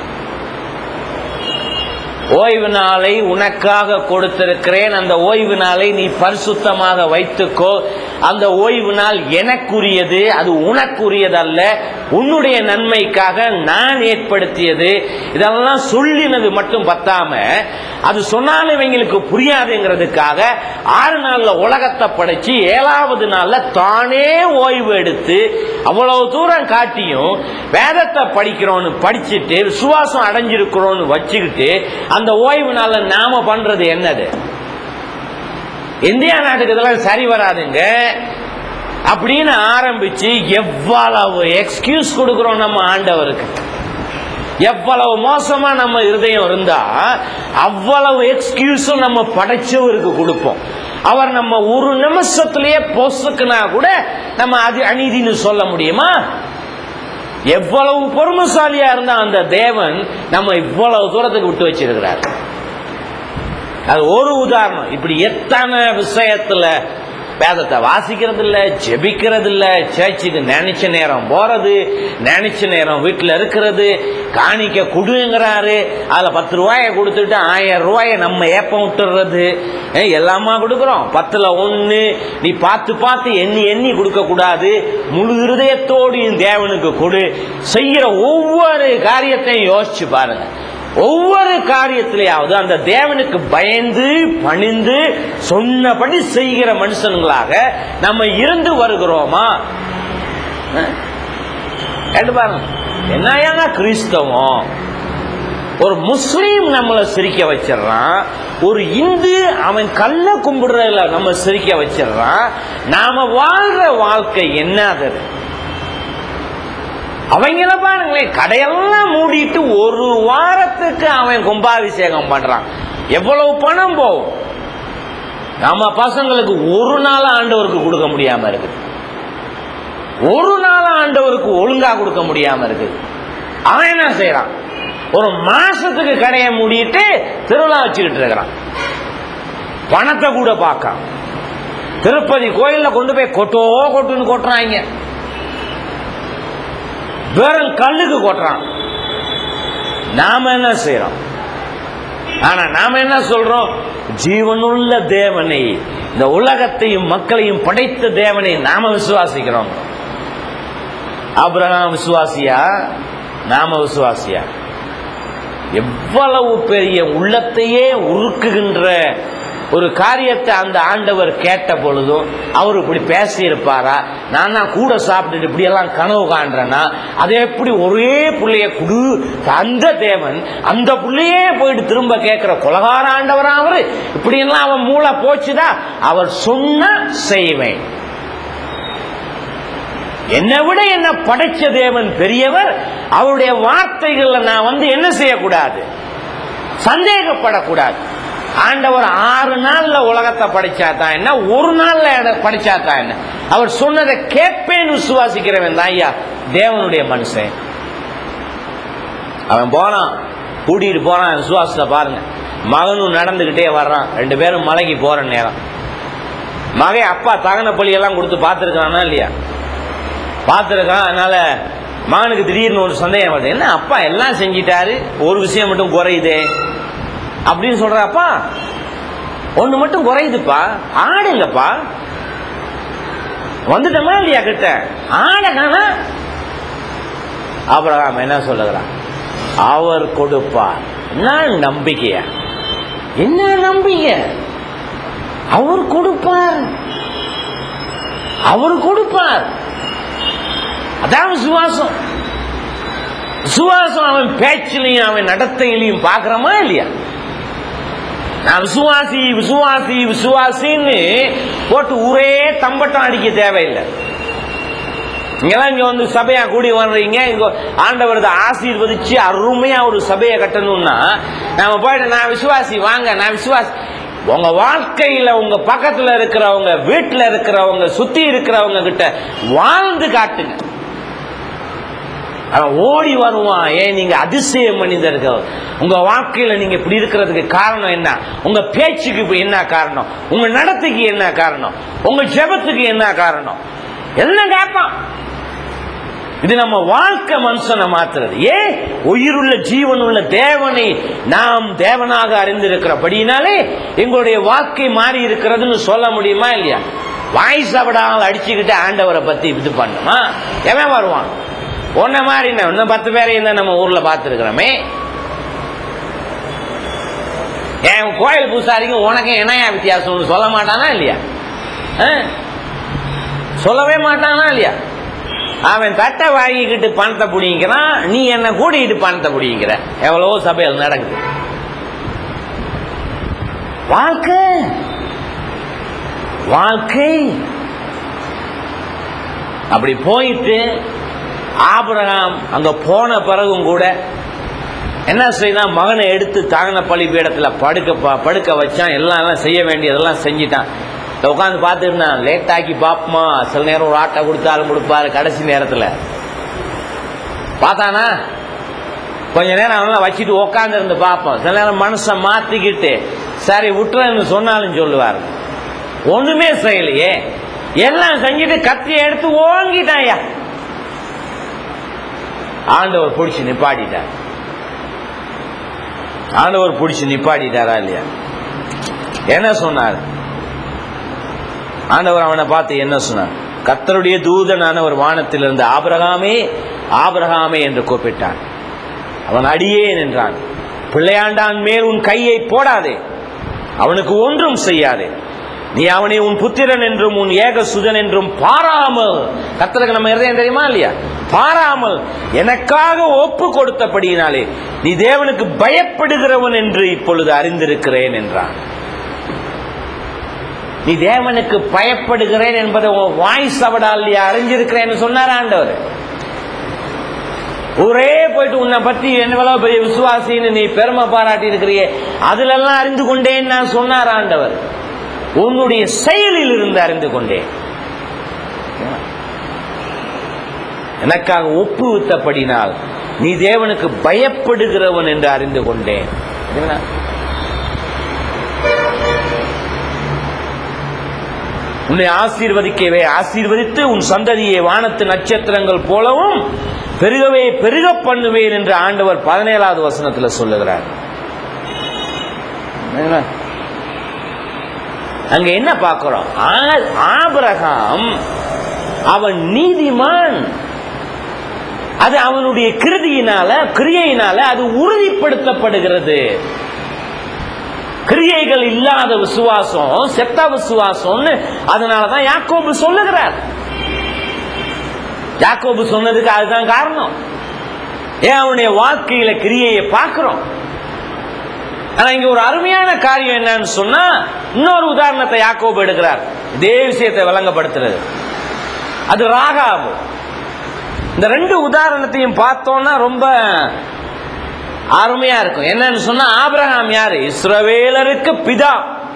ஓய்வு நாளை உனக்காக கொடுத்திருக்கிறேன் அந்த ஓய்வு நாளை நீ பரிசுத்தமாக வைத்துக்கோ அந்த ஓய்வு நாள் எனக்குரியது அது உனக்குரியதல்ல உன்னுடைய நன்மைக்காக நான் ஏற்படுத்தியது இதெல்லாம் சொல்லினது மட்டும் பத்தாம அது சொன்னாலும் இவங்களுக்கு புரியாதுங்கிறதுக்காக ஆறு நாள்ல உலகத்தை படைச்சு ஏழாவது நாள்ல தானே ஓய்வு எடுத்து அவ்வளவு தூரம் காட்டியும் வேதத்தை படிக்கிறோன்னு படிச்சுட்டு விசுவாசம் அடைஞ்சிருக்கிறோன்னு வச்சுக்கிட்டு அந்த ஓய்வு நாள்ல நாம பண்றது என்னது இந்தியா நாட்டுக்கு இதெல்லாம் சரி வராதுங்க அப்படின்னு ஆரம்பிச்சு எவ்வளவு எக்ஸ்கியூஸ் கொடுக்கிறோம் நம்ம ஆண்டவருக்கு எவ்வளவு மோசமா நம்ம இருதயம் இருந்தா அவ்வளவு எக்ஸ்கியூஸும் நம்ம படைச்சவருக்கு கொடுப்போம் அவர் நம்ம ஒரு நிமிஷத்திலேயே பொசுக்குனா கூட நம்ம அது அநீதின்னு சொல்ல முடியுமா எவ்வளவு பொறுமைசாலியா இருந்தா அந்த தேவன் நம்ம இவ்வளவு தூரத்துக்கு விட்டு வச்சிருக்கிறார் அது ஒரு உதாரணம் இப்படி எத்தனை விஷயத்துல வேதத்தை வாசிக்கிறது இல்ல ஜெபிக்கிறது இல்ல சர்ச்சுக்கு நினைச்ச நேரம் போறது நினைச்ச நேரம் வீட்டில் இருக்கிறது காணிக்க கொடுங்கிறாரு அதுல பத்து ரூபாய கொடுத்துட்டு ஆயிரம் ரூபாய நம்ம ஏப்பம் விட்டுறது ஏய், எல்லாமா கொடுக்குறோம் பத்துல ஒண்ணு நீ பார்த்து பார்த்து எண்ணி எண்ணி கொடுக்க கூடாது முழு இருதயத்தோடையும் தேவனுக்கு கொடு செய்யற ஒவ்வொரு காரியத்தையும் யோசிச்சு பாருங்க ஒவ்வொரு காரியத்திலேயாவது அந்த தேவனுக்கு பயந்து பணிந்து சொன்னபடி செய்கிற மனுஷனுங்களாக நம்ம இருந்து வருகிறோமா அஹ்? கேட்டு பாருங்க என்னையாங்க கிறிஸ்தவம் ஒரு முஸ்லீம் நம்மளை சிரிக்க வச்சிடறான் ஒரு இந்து அவன் கல்ல கும்பிடுறதுல நம்ம சிரிக்க வச்சிடறான் நாம வாழ்ற வாழ்க்கை என்னது அவங்கள பாருங்களேன் கடையெல்லாம் மூடிட்டு ஒரு வாரத்துக்கு அவன் கும்பாபிஷேகம் பண்றான் எவ்வளவு பணம் போகும் நம்ம பசங்களுக்கு ஒரு நாள் ஆண்டவருக்கு கொடுக்க முடியாம இருக்குது ஒரு நாள் ஆண்டவருக்கு ஒழுங்கா கொடுக்க முடியாம இருக்குது அவன் என்ன செய்யறான் ஒரு மாசத்துக்கு கடையை மூடிட்டு திருவிழா வச்சுக்கிட்டு இருக்கிறான் பணத்தை கூட பார்க்காம திருப்பதி கோயில்ல கொண்டு போய் கொட்டோ கொட்டுன்னு கொட்டுறாங்க வெறும் கல்லுக்கு கொட்டுறான் நாம என்ன செய்யறோம் ஆனா நாம என்ன சொல்றோம் ஜீவனுள்ள தேவனை இந்த உலகத்தையும் மக்களையும் படைத்த தேவனை நாம விசுவாசிக்கிறோம் அப்ரஹாம் விசுவாசியா நாம விசுவாசியா எவ்வளவு பெரிய உள்ளத்தையே உருக்குகின்ற ஒரு காரியத்தை அந்த ஆண்டவர் கேட்ட பொழுதும் அவர் இப்படி பேசி இருப்பாரா நான் தான் கூட சாப்பிட்டுட்டு இப்படி எல்லாம் கனவு காண்றேன்னா அதை எப்படி ஒரே புள்ளைய குடு அந்த தேவன் அந்த புள்ளையே போயிட்டு திரும்ப கேட்கிற கொலகார ஆண்டவரா அவரு இப்படி எல்லாம் அவன் மூளை போச்சுதா அவர் சொன்ன செய்வேன் என்னை விட என்ன படைச்ச தேவன் பெரியவர் அவருடைய வார்த்தைகள்ல நான் வந்து என்ன செய்யக்கூடாது சந்தேகப்படக்கூடாது ஆண்டவர் ஆறு நாள்ல உலகத்தை படைச்சா தான் என்ன ஒரு நாள்ல எட- படைச்சா தான் என்ன அவர் சொன்னதை கேட்பேன்னு விசுவாசிக்கிறவன் தான் ஐயா தேவனுடைய மனுஷன் அவன் போனான் கூட்டிட்டு போறான் விசுவாசத்தை பாருங்க மகனும் நடந்துகிட்டே வர்றான் ரெண்டு பேரும் மலைக்கு போற நேரம் மகன் அப்பா தகன பள்ளியெல்லாம் கொடுத்து பார்த்துருக்கானா இல்லையா பார்த்துருக்கான் அதனால மகனுக்கு திடீர்னு ஒரு சந்தேகம் வருது என்ன அப்பா எல்லாம் செஞ்சிட்டாரு ஒரு விஷயம் மட்டும் குறையுதே அப்படின்னு சொல்றப்பா ஒண்ணு மட்டும் குறையுதுப்பா ஆடுங்கப்பா வந்துட்டோமா இல்லையா கிட்ட ஆட காணா அப்புறம் என்ன சொல்லுகிறான் அவர் கொடுப்பார் என்ன நம்பிக்கையா என்ன நம்பிக்கை அவர் கொடுப்பார் அவர் கொடுப்பார் அதான் விசுவாசம் விசுவாசம் அவன் பேச்சிலையும் அவன் நடத்தையிலையும் பார்க்கிறோமா இல்லையா நான் விசுவாசி விசுவாசி விசுவாசின்னு போட்டு ஊரே தம்பட்டம் அடிக்க தேவையில்லை இங்கெல்லாம் இங்க வந்து சபையா கூடி வர்றீங்க இங்க ஆண்டவர் இதை ஆசீர்வதிச்சு அருமையா ஒரு சபையை கட்டணும்னா நாம போயிட்டு நான் விசுவாசி வாங்க நான் விசுவாசி உங்க வாழ்க்கையில உங்க பக்கத்துல இருக்கிறவங்க வீட்டுல இருக்கிறவங்க சுத்தி இருக்கிறவங்க கிட்ட வாழ்ந்து காட்டுங்க அவன் ஓடி வருவான் ஏன் நீங்க அதிசய மனிதர்கள் உங்க வாழ்க்கையில நீங்க இப்படி இருக்கிறதுக்கு காரணம் என்ன உங்க பேச்சுக்கு இப்ப என்ன காரணம் உங்க நடத்தைக்கு என்ன காரணம் உங்க ஜெபத்துக்கு என்ன காரணம் எல்லாம் கேட்பான் இது நம்ம வாழ்க்கை மனுஷனை மாத்துறது ஏன் உயிருள்ள ஜீவனுள்ள தேவனை நாம் தேவனாக அறிந்திருக்கிறபடினாலே எங்களுடைய வாழ்க்கை மாறி இருக்கிறதுன்னு சொல்ல முடியுமா இல்லையா வாய் சாப்பிடாமல் அடிச்சுக்கிட்டு ஆண்டவரை பத்தி இது பண்ணுமா எவன் வருவான் உன்ன மாதிரி என்ன இன்னும் பத்து பேரையும் தான் நம்ம ஊர்ல பார்த்துருக்கிறோமே என் கோயில் பூசாரிக்கு உனக்கு என்னையா வித்தியாசம்னு சொல்ல மாட்டானா இல்லையா ஆ? சொல்லவே மாட்டானா இல்லையா அவன் தட்டை வாங்கிக்கிட்டு பணத்தை பிடிங்கிறான் நீ என்ன கூட்டிக்கிட்டு பணத்தை பிடிங்கிற எவ்வளவோ சபையில் நடக்குது வாழ்க்கை வாழ்க்கை அப்படி போயிட்டு ஆபிரகாம் அங்க போன பிறகும் கூட என்ன செய்தான் மகனை எடுத்து தாங்கின பலிபீடத்துல படுக்க ப- படுக்க வச்சான் எல்லாம் எல்லாம் செய்ய வேண்டியதெல்லாம் செஞ்சிட்டான் உட்காந்து பார்த்துருந்தான் லேட் ஆக்கி பாப்பமா சில நேரம் ஒரு ஆட்டை கொடுத்தாலும் கொடுப்பாரு கடைசி நேரத்தில் பார்த்தானா கொஞ்ச நேரம் அவன் வச்சுட்டு உட்காந்து இருந்து பார்ப்போம் சில நேரம் மனுஷன் மாத்திக்கிட்டு சரி விட்டுறேன்னு சொன்னாலும் சொல்லுவார் ஒண்ணுமே செய்யலையே எல்லாம் செஞ்சுட்டு கத்தியை எடுத்து ஓங்கிட்டாயா ஆண்டவர் பிடிச்சி நிப்பாட்டிட்டார் ஆண்டவர் பிடிச்சி நிப்பாட்டிட்டாரா இல்லையா என்ன சொன்னார் ஆண்டவர் அவனை பார்த்து என்ன சொன்னார் கர்த்தருடைய தூதனான ஒரு வானத்திலிருந்து ஆபிரகாமே ஆபிரகாமே என்று கூப்பிட்டான் அவன் அடியேன் என்றான் பிள்ளையாண்டான் மேல் உன் கையை போடாதே அவனுக்கு ஒன்றும் செய்யாதே நீ அவனை உன் புத்திரன் என்றும் உன் ஏக சுதன் என்றும் பாராமல் கர்த்தருக்கு நம்ம இருதயம் தெரியுமா இல்லையா பாராமல் எனக்காக ஒப்பு கொடுத்தபடியினாலே நீ தேவனுக்கு பயப்படுகிறவன் என்று இப்பொழுது அறிந்திருக்கிறேன் என்றான் நீ தேவனுக்கு பயப்படுகிறேன் என்பதை உன் வாய் சவடால் அறிஞ்சிருக்கிறேன்னு சொன்னார் ஆண்டவர் ஒரே போயிட்டு உன்னை பத்தி எவ்வளவு பெரிய விசுவாசின்னு நீ பெருமை பாராட்டி இருக்கிறியே அதுல எல்லாம் அறிந்து கொண்டேன் நான் சொன்னார் ஆண்டவர் உன்னுடைய செயலில் இருந்து அறிந்து கொண்டேன் எனக்காக ஒப்புவித்தபடினால் நீ தேவனுக்கு பயப்படுகிறவன் என்று அறிந்து கொண்டேன் சரிங்களா? உன்னை ஆசீர்வதிக்கவே ஆசீர்வதித்து உன் சந்ததியை வானத்து நட்சத்திரங்கள் போலவும் பெருகவே பெருக பண்ணுவேன் என்று ஆண்டவர் பதினேழாவது வசனத்துல சொல்லுகிறார் சரிங்களா? அங்க என்ன பார்க்கிறோம் ஆ- ஆபிரகாம் அவன் நீதிமான் அது அவனுடைய கிருதியினால கிரியையினால அது உறுதிப்படுத்தப்படுகிறது கிரியைகள் இல்லாத விசுவாசம் செத்த விசுவாசம்னு அதனாலதான் யாக்கோபு சொல்லுகிறார் யாக்கோபு சொன்னதுக்கு அதுதான் காரணம் ஏன் அவனுடைய வாழ்க்கையில கிரியையை பார்க்கிறோம் ஆனா இங்க ஒரு அருமையான காரியம் என்னன்னு சொன்னா இன்னொரு உதாரணத்தை யாக்கோபு எடுக்கிறார் இதே விஷயத்தை விளங்கப்படுத்துறது அது ராகாபு இந்த ரெண்டு உதாரணத்தையும் பார்த்தோம்னா ரொம்ப அருமையா இருக்கும் என்னன்னு சொன்னா ஆபிரகாம் யாரு இஸ்ரவேலருக்கு பிதா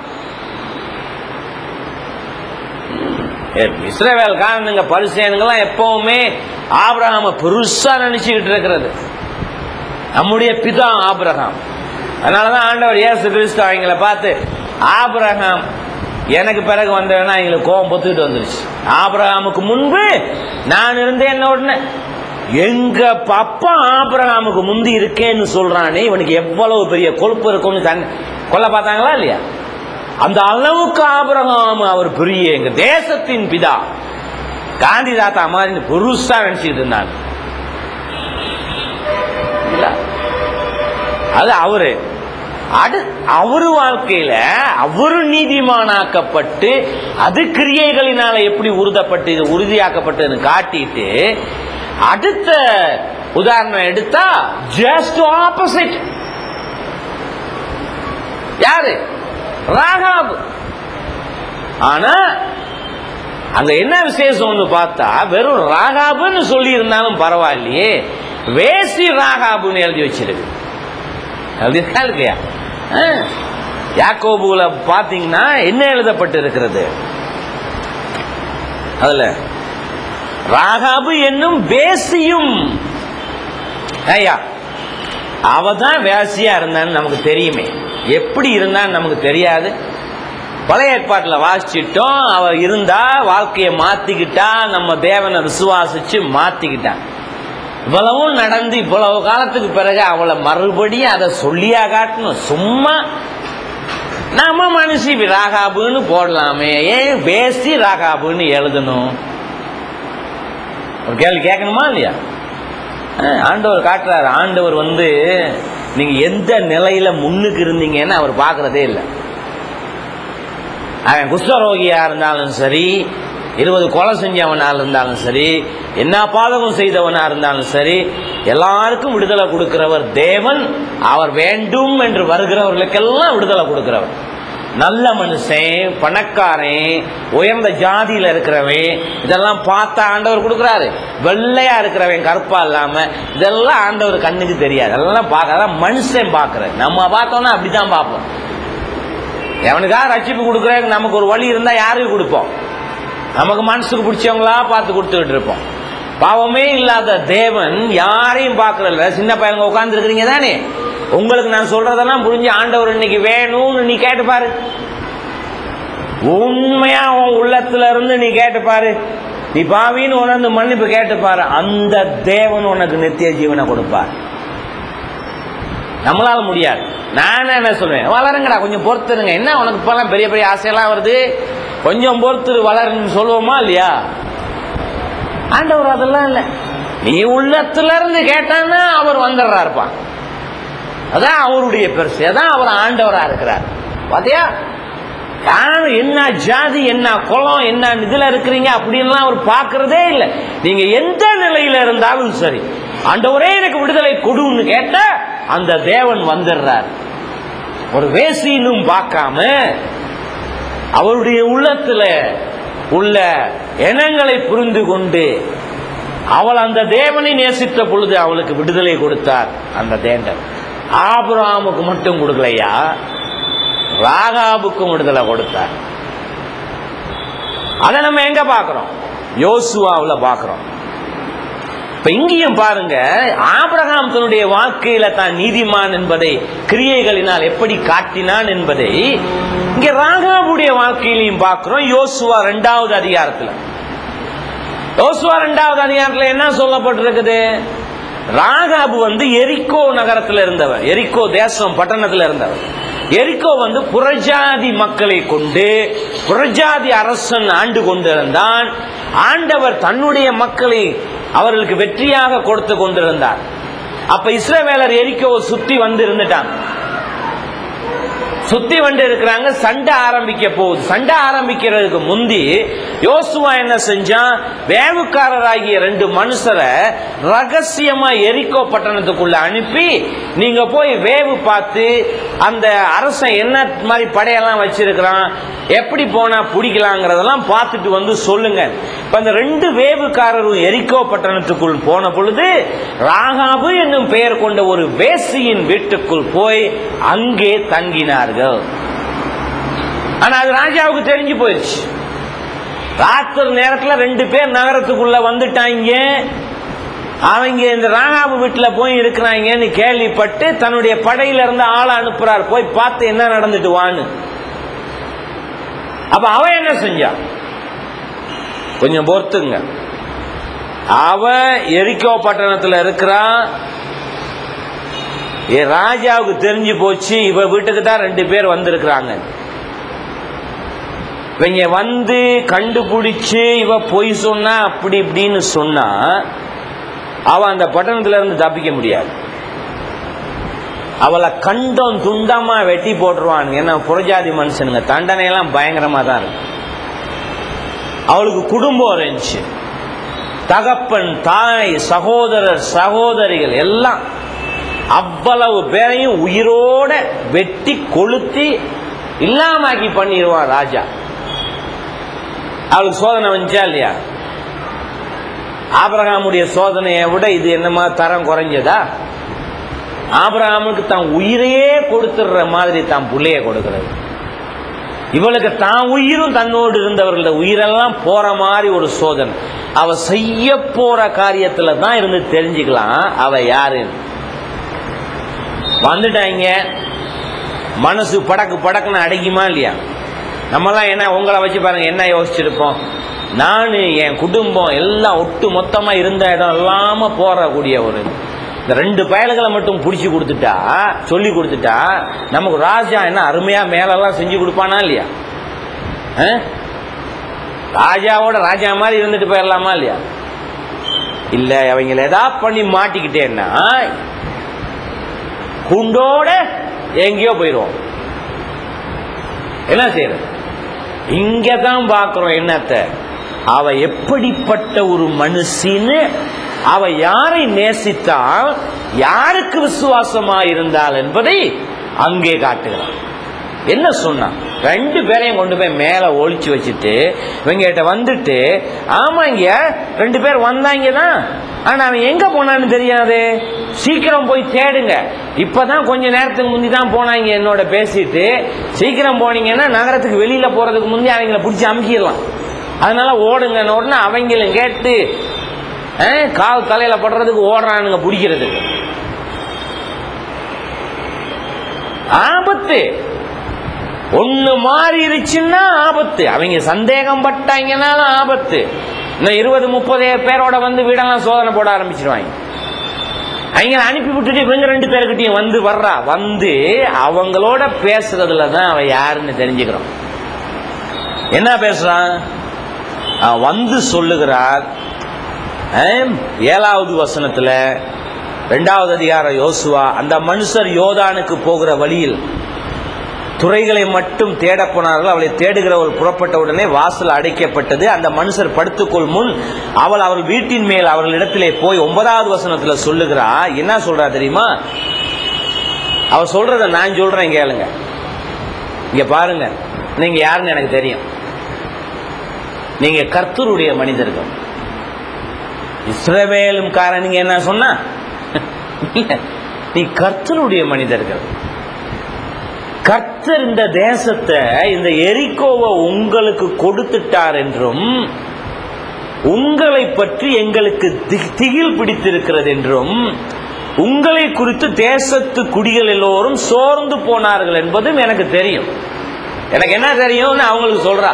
ஏ, இஸ்ரவேல் காரணங்க பரிசேனுங்கெல்லாம் எப்பவுமே ஆபிரகாம பெருசா நினைச்சுக்கிட்டு இருக்கிறது நம்முடைய பிதா ஆபிரகாம் அதனாலதான் ஆண்டவர் இயேசு கிறிஸ்து அவங்கள பார்த்து ஆபிரகாம் எனக்கு பிறகு வந்தவனா எங்களுக்கு கோபம் பொத்துக்கிட்டு வந்துருச்சு ஆபிரகாமுக்கு முன்பு நான் இருந்தேன் உடனே எங்க அப்பா ஆபிரகாமுக்கு முந்தி இருக்கேன்னு சொல்றானே இவனுக்கு எவ்வளவு பெரிய கொழுப்பு இருக்கும்னு தன் கொல்ல பார்த்தாங்களா இல்லையா அந்த அளவுக்கு ஆபிரகாம் அவர் பெரிய எங்க தேசத்தின் பிதா காந்தி தாத்தா மாதிரி புருஷா நினைச்சுக்கிட்டு இருந்தாங்க இல்ல? அது அவரு அடு அவரு வாழ்க்கையில அவரு நீதிமானாக்கப்பட்டு அது கிரியைகளினால எப்படி உறுதப்பட்டு இது உறுதியாக்கப்பட்டதுன்னு காட்டிட்டு அடுத்த உதாரணம் எடுத்தா ஜஸ்ட் ஆப்போசிட் யாரு ராகாப் ஆனா அங்க என்ன விசேஷம்னு பார்த்தா வெறும் ராகாபுன்னு சொல்லி இருந்தாலும் பரவாயில்லையே வேசி ராகாபுன்னு எழுதி வச்சிருக்கு அப்படி இருக்கா இல்லையா ஆ. யாக்கோபுல பாத்தீங்கன்னா என்ன எழுதப்பட்டு இருக்கிறது அதுல ராகாபு என்னும் வேசியும் ஐயா அவ தான் வேசியா இருந்தான்னு நமக்கு தெரியுமே எப்படி இருந்தான்னு நமக்கு தெரியாது பழைய ஏற்பாட்டில் வாசிச்சிட்டோம் அவ இருந்தா வாழ்க்கையை மாத்திக்கிட்டா நம்ம தேவனை விசுவாசிச்சு மாத்திக்கிட்டான் இவ்வளவும் நடந்து இவ்வளவு காலத்துக்கு பிறகு அவளை மறுபடியும் அதை சொல்லியா காட்டணும் சும்மா நாம மனுஷி ராகாபுன்னு போடலாமே ஏன் பேசி ராகாபுன்னு எழுதணும் ஒரு கேள்வி கேட்கணுமா இல்லையா அஹ், ஆண்டவர் காட்டுறாரு ஆண்டவர் வந்து நீங்க எந்த நிலையில முன்னுக்கு இருந்தீங்கன்னு அவர் பார்க்கறதே இல்லை அவன் குஷ்டரோகியா இருந்தாலும் சரி இருபது கொலை செஞ்சவனா இருந்தாலும் சரி என்ன பாதகம் செய்தவனா இருந்தாலும் சரி எல்லாருக்கும் விடுதலை கொடுக்கிறவர் தேவன் அவர் வேண்டும் என்று வருகிறவர்களுக்கெல்லாம் விடுதலை கொடுக்கிறவர் நல்ல மனுஷன் பணக்காரன் உயர்ந்த ஜாதியில இருக்கிறவன் இதெல்லாம் பார்த்தா ஆண்டவர் கொடுக்குறாரு வெள்ளையா இருக்கிறவன் கருப்பா இல்லாம இதெல்லாம் ஆண்டவர் கண்ணுக்கு தெரியாது அதெல்லாம் பார்க்க அதான் மனுஷன் பார்க்கற நம்ம பார்த்தோம்னா அப்படித்தான் பார்ப்போம் எவனுக்காக ரட்சிப்பு கொடுக்குற நமக்கு ஒரு வழி இருந்தா யாருக்கு கொடுப்போம் நமக்கு மனசுக்கு பிடிச்சவங்களா பார்த்து கொடுத்துக்கிட்டு இருப்போம் பாவமே இல்லாத தேவன் யாரையும் பார்க்கறதில்ல சின்ன பையனுங்க உட்கார்ந்து இருக்கிறீங்க தானே உங்களுக்கு நான் சொல்றதெல்லாம் புரிஞ்சு ஆண்டவர் இன்னைக்கு வேணும்னு நீ கேட்டு பாரு உண்மையா உன் உள்ளத்துல இருந்து நீ கேட்டு பாரு நீ பாவின்னு உணர்ந்து மன்னிப்பு கேட்டு பாரு அந்த தேவன் உனக்கு நித்திய ஜீவனை கொடுப்பார் நம்மளால முடியாது நான் என்ன சொல்லுவேன் வளருங்கடா கொஞ்சம் பொறுத்துருங்க என்ன உனக்கு இப்பெல்லாம் பெரிய பெரிய ஆசையெல்லாம் வருது கொஞ்சம் பொறுத்து வளருன்னு சொல்லுவோமா இல்லையா ஆண்டவர் அதெல்லாம் இல்லை நீ உள்ளத்துல இருந்து கேட்டான்னா அவர் வந்துடுறா இருப்பான் அதான் அவருடைய பெருசு அதான் அவர் ஆண்டவரா இருக்கிறார் பாத்தியா காரணம் என்ன ஜாதி என்ன குலம் என்ன இதுல இருக்கிறீங்க அப்படின்லாம் அவர் பார்க்கறதே இல்லை நீங்க எந்த நிலையில இருந்தாலும் சரி ஆண்டவரே எனக்கு விடுதலை கொடுன்னு கேட்ட அந்த தேவன் வந்துடுறார் ஒரு வேசினும் பார்க்காம அவருடைய உள்ளத்துல உள்ள எண்ணங்களை புரிந்து கொண்டு அவள் அந்த தேவனை நேசித்த பொழுது அவளுக்கு விடுதலை கொடுத்தார் அந்த தேவன் ஆபிரகாமுக்கு மட்டும் கொடுக்கலையா ராகாபுக்கும் விடுதலை கொடுத்தார் அதை நம்ம எங்க பார்க்கிறோம் யோசுவாவுல பார்க்கிறோம் இப்ப இங்கேயும் பாருங்க ஆபிரகாம் தன்னுடைய வாழ்க்கையில தான் நீதிமான் என்பதை கிரியைகளினால் எப்படி காட்டினான் என்பதை இங்க ராகாபுடைய வாழ்க்கையிலையும் பார்க்கிறோம் யோசுவா இரண்டாவது அதிகாரத்துல யோசுவா இரண்டாவது அதிகாரத்துல என்ன சொல்லப்பட்டிருக்குது ராகாபு வந்து எரிக்கோ நகரத்துல இருந்தவர் எரிக்கோ தேசம் பட்டணத்துல இருந்தவர் எரிக்கோ வந்து புறஜாதி மக்களை கொண்டு புறஜாதி அரசன் ஆண்டு கொண்டிருந்தான் ஆண்டவர் தன்னுடைய மக்களை அவர்களுக்கு வெற்றியாக கொடுத்து கொண்டிருந்தார் அப்ப இஸ்ரவேலர் எரிக்கோவை சுத்தி வந்து இருந்துட்டாங்க சுத்தி வந்து இருக்கிறாங்க சண்டை ஆரம்பிக்க போகுது சண்டை ஆரம்பிக்கிறதுக்கு முந்தி யோசுவா என்ன செஞ்சான் வேவுக்காரராகிய ரெண்டு மனுஷரை ரகசியமா எரிக்கோ பட்டணத்துக்குள்ள அனுப்பி நீங்க போய் வேவு பார்த்து அந்த அரசன் என்ன மாதிரி படையெல்லாம் வச்சிருக்கிறான் எப்படி போனா பிடிக்கலாங்கிறதெல்லாம் பார்த்துட்டு வந்து சொல்லுங்க இப்ப அந்த ரெண்டு வேவுக்காரரும் எரிக்கோ பட்டணத்துக்குள் போன பொழுது ராகாபு என்னும் பெயர் கொண்ட ஒரு வேசியின் வீட்டுக்குள் போய் அங்கே தங்கினார்கள் ஆனா அது ராஜாவுக்கு தெரிஞ்சு போயிடுச்சு ராத்திரி நேரத்துல ரெண்டு பேர் நகரத்துக்குள்ள வந்துட்டாங்க அவங்க இந்த ராகாபு வீட்டுல போய் இருக்கிறாங்கன்னு கேள்விப்பட்டு தன்னுடைய படையில இருந்து ஆளை அனுப்புறார் போய் பார்த்து என்ன நடந்துட்டு வான்னு அப்ப அவன் என்ன செஞ்சா கொஞ்சம் பொறுத்துங்க அவ எரிக்கோ பட்டணத்துல இருக்கிறான் ஏ ராஜாவுக்கு தெரிஞ்சு போச்சு இவ வீட்டுக்கு தான் ரெண்டு பேர் வந்திருக்கிறாங்க இவங்க வந்து கண்டுபிடிச்சு இவ பொய் சொன்னா அப்படி இப்படின்னு சொன்னா அவ அந்த பட்டணத்துல இருந்து தப்பிக்க முடியாது அவளை கண்டம் துண்டமா வெட்டி போட்டுருவானுங்க ஏன்னா புறஜாதி மனுஷனுங்க தண்டனை எல்லாம் பயங்கரமா தான் இருக்கு அவளுக்கு குடும்பம் இருந்துச்சு தகப்பன் தாய் சகோதரர் சகோதரிகள் எல்லாம் அவ்வளவு பேரையும் உயிரோட வெட்டி கொளுத்தி இல்லாமாக்கி பண்ணிடுவான் ராஜா அவளுக்கு சோதனை வந்துச்சா இல்லையா ஆபிரகாமுடைய சோதனையை விட இது என்னமா தரம் குறைஞ்சதா ஆபிரகாமுக்கு தான் உயிரையே கொடுத்துடுற மாதிரி தான் புள்ளைய கொடுக்கிறது இவளுக்கு தான் உயிரும் தன்னோடு இருந்தவர்களோட உயிரெல்லாம் போற மாதிரி ஒரு சோதனை அவ செய்ய போற காரியத்துல தான் இருந்து தெரிஞ்சுக்கலாம் அவ யாருன்னு வந்துட்டாங்க மனசு படக்கு படக்குன்னு அடைக்குமா இல்லையா நம்மலாம் என்ன உங்களை வச்சு பாருங்க என்ன யோசிச்சிருப்போம் நான் என் குடும்பம் எல்லாம் ஒட்டு மொத்தமா இருந்த இடம் இல்லாம போறக்கூடிய ஒரு இந்த ரெண்டு பயல்களை மட்டும் பிடிச்சி கொடுத்துட்டா சொல்லி கொடுத்துட்டா நமக்கு ராஜா என்ன அருமையா மேலெல்லாம் செஞ்சு கொடுப்பானா இல்லையா ஆ? ராஜாவோட ராஜா மாதிரி இருந்துட்டு போயிடலாமா இல்லையா இல்ல அவங்கள ஏதாவது பண்ணி மாட்டிக்கிட்டேன்னா குண்டோட எங்கேயோ போயிடுவோம் என்ன செய்யறது இங்க தான் பார்க்கிறோம் என்னத்தை அவ எப்படிப்பட்ட ஒரு மனுஷின்னு அவ யாரை நேசித்தால் யாருக்கு விசுவாசமா இருந்தாள் என்பதை அங்கே காட்டுகிறான் என்ன சொன்னான் ரெண்டு பேரையும் கொண்டு போய் மேல ஒழிச்சு வச்சுட்டு இவங்க கிட்ட வந்துட்டு ஆமாங்க ரெண்டு பேர் வந்தாங்க தான் ஆனா அவன் எங்க போனான்னு தெரியாது சீக்கிரம் போய் தேடுங்க இப்பதான் கொஞ்ச நேரத்துக்கு முந்தி தான் போனாங்க என்னோட பேசிட்டு சீக்கிரம் போனீங்கன்னா நகரத்துக்கு வெளியில போறதுக்கு முந்தி அவங்கள பிடிச்சி அமுக்கிடலாம் அதனால ஓடுங்கன்னு உடனே அவங்களும் கேட்டு அஹ், கால் தலையில படுறதுக்கு ஓடுறானுங்க பிடிக்கிறதுக்கு ஆபத்து ஒண்ணு மாறிடுச்சுன்னா ஆபத்து அவங்க சந்தேகம் பட்டாங்கன்னாலும் ஆபத்து இன்னும் இருபது முப்பது பேரோட வந்து வீடெல்லாம் சோதனை போட ஆரம்பிச்சிருவாங்க அவங்க அனுப்பி விட்டுட்டு இவங்க ரெண்டு பேருக்கிட்டையும் வந்து வர்றா வந்து அவங்களோட பேசுறதுல தான் அவ யாருன்னு தெரிஞ்சுக்கிறோம் என்ன பேசுறான் அவன் வந்து சொல்லுகிறார் ஆம், ஏழாவது வசனத்துல ரெண்டாவது அதிகாரம் யோசுவா அந்த மனுஷர் யோதானுக்கு போகிற வழியில் துறைகளை மட்டும் தேட போனார்கள் அவளை தேடுகிறவள் புறப்பட்ட உடனே வாசல் அடைக்கப்பட்டது அந்த மனுஷர் படுத்துக்கொள் முன் அவள் அவள் வீட்டின் மேல் அவர்களிடத்திலே போய் ஒன்பதாவது வசனத்துல சொல்லுகிறா என்ன சொல்றா தெரியுமா அவ சொல்றத நான் சொல்றேன் கேளுங்க இங்க பாருங்க நீங்க யாருன்னு எனக்கு தெரியும் நீங்க கர்த்தருடைய மனிதர்கள் இஸ்ரவேலும் காரணிங்க என்ன சொன்னா நீ கர்த்தருடைய மனிதர்கள் கர்த்தர் இந்த தேசத்தை இந்த எரிக்கோவை உங்களுக்கு கொடுத்துட்டார் என்றும் உங்களை பற்றி எங்களுக்கு தி- திகில் பிடித்திருக்கிறது என்றும் உங்களை குறித்து தேசத்து குடிகள் எல்லோரும் சோர்ந்து போனார்கள் என்பதும் எனக்கு தெரியும் எனக்கு என்ன தெரியும்னு அவங்களுக்கு சொல்றா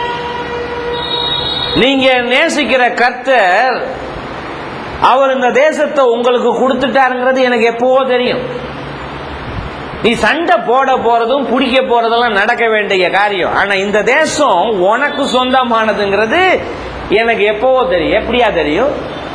நீங்க நேசிக்கிற கர்த்தர் அவர் இந்த தேசத்தை உங்களுக்கு கொடுத்துட்டாருங்கிறது எனக்கு எப்பவோ தெரியும் நீ சண்டை போட போறதும் பிடிக்க போறதெல்லாம் நடக்க வேண்டிய காரியம் ஆனா இந்த தேசம் உனக்கு சொந்தமானதுங்கிறது எனக்கு எப்பவோ தெரியும் எப்படியா தெரியும்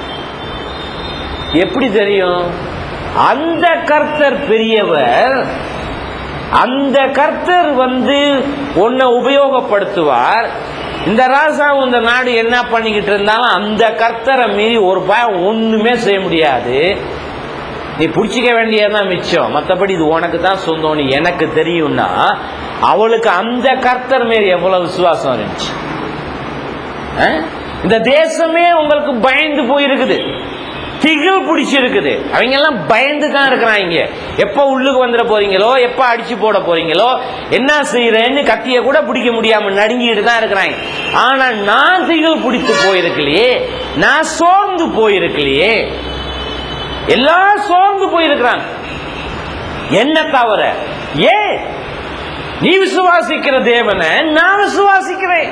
எப்படி தெரியும் அந்த கர்த்தர் பெரியவர் அந்த கர்த்தர் வந்து உன்னை உபயோகப்படுத்துவார் இந்த ராசாவும் இந்த நாடு என்ன பண்ணிக்கிட்டு இருந்தாலும் அந்த கர்த்தரை மீறி ஒரு பயம் ஒண்ணுமே செய்ய முடியாது நீ பிடிச்சிக்க வேண்டியதுதான் மிச்சம் மற்றபடி இது உனக்கு தான் சொந்தம் நீ எனக்கு தெரியும்னா அவளுக்கு அந்த கர்த்தர் மேல் எவ்வளவு விசுவாசம் இருந்துச்சு அஹ்? இந்த தேசமே உங்களுக்கு பயந்து போயிருக்குது திகில் பிடிச்சிருக்குது அவங்க எல்லாம் பயந்து தான் இருக்கிறாங்க எப்ப உள்ளுக்கு வந்துட போறீங்களோ எப்ப அடிச்சு போட போறீங்களோ என்ன செய்யறேன்னு கத்திய கூட பிடிக்க முடியாம நடுங்கிட்டு தான் இருக்கிறாங்க ஆனா நான் திகில் பிடித்து போயிருக்கலையே நான் சோர்ந்து போயிருக்கலையே எல்லாம் சோர்ந்து போயிருக்கிறாங்க என்ன தவிர ஏ நீ விசுவாசிக்கிற தேவனை நான் விசுவாசிக்கிறேன்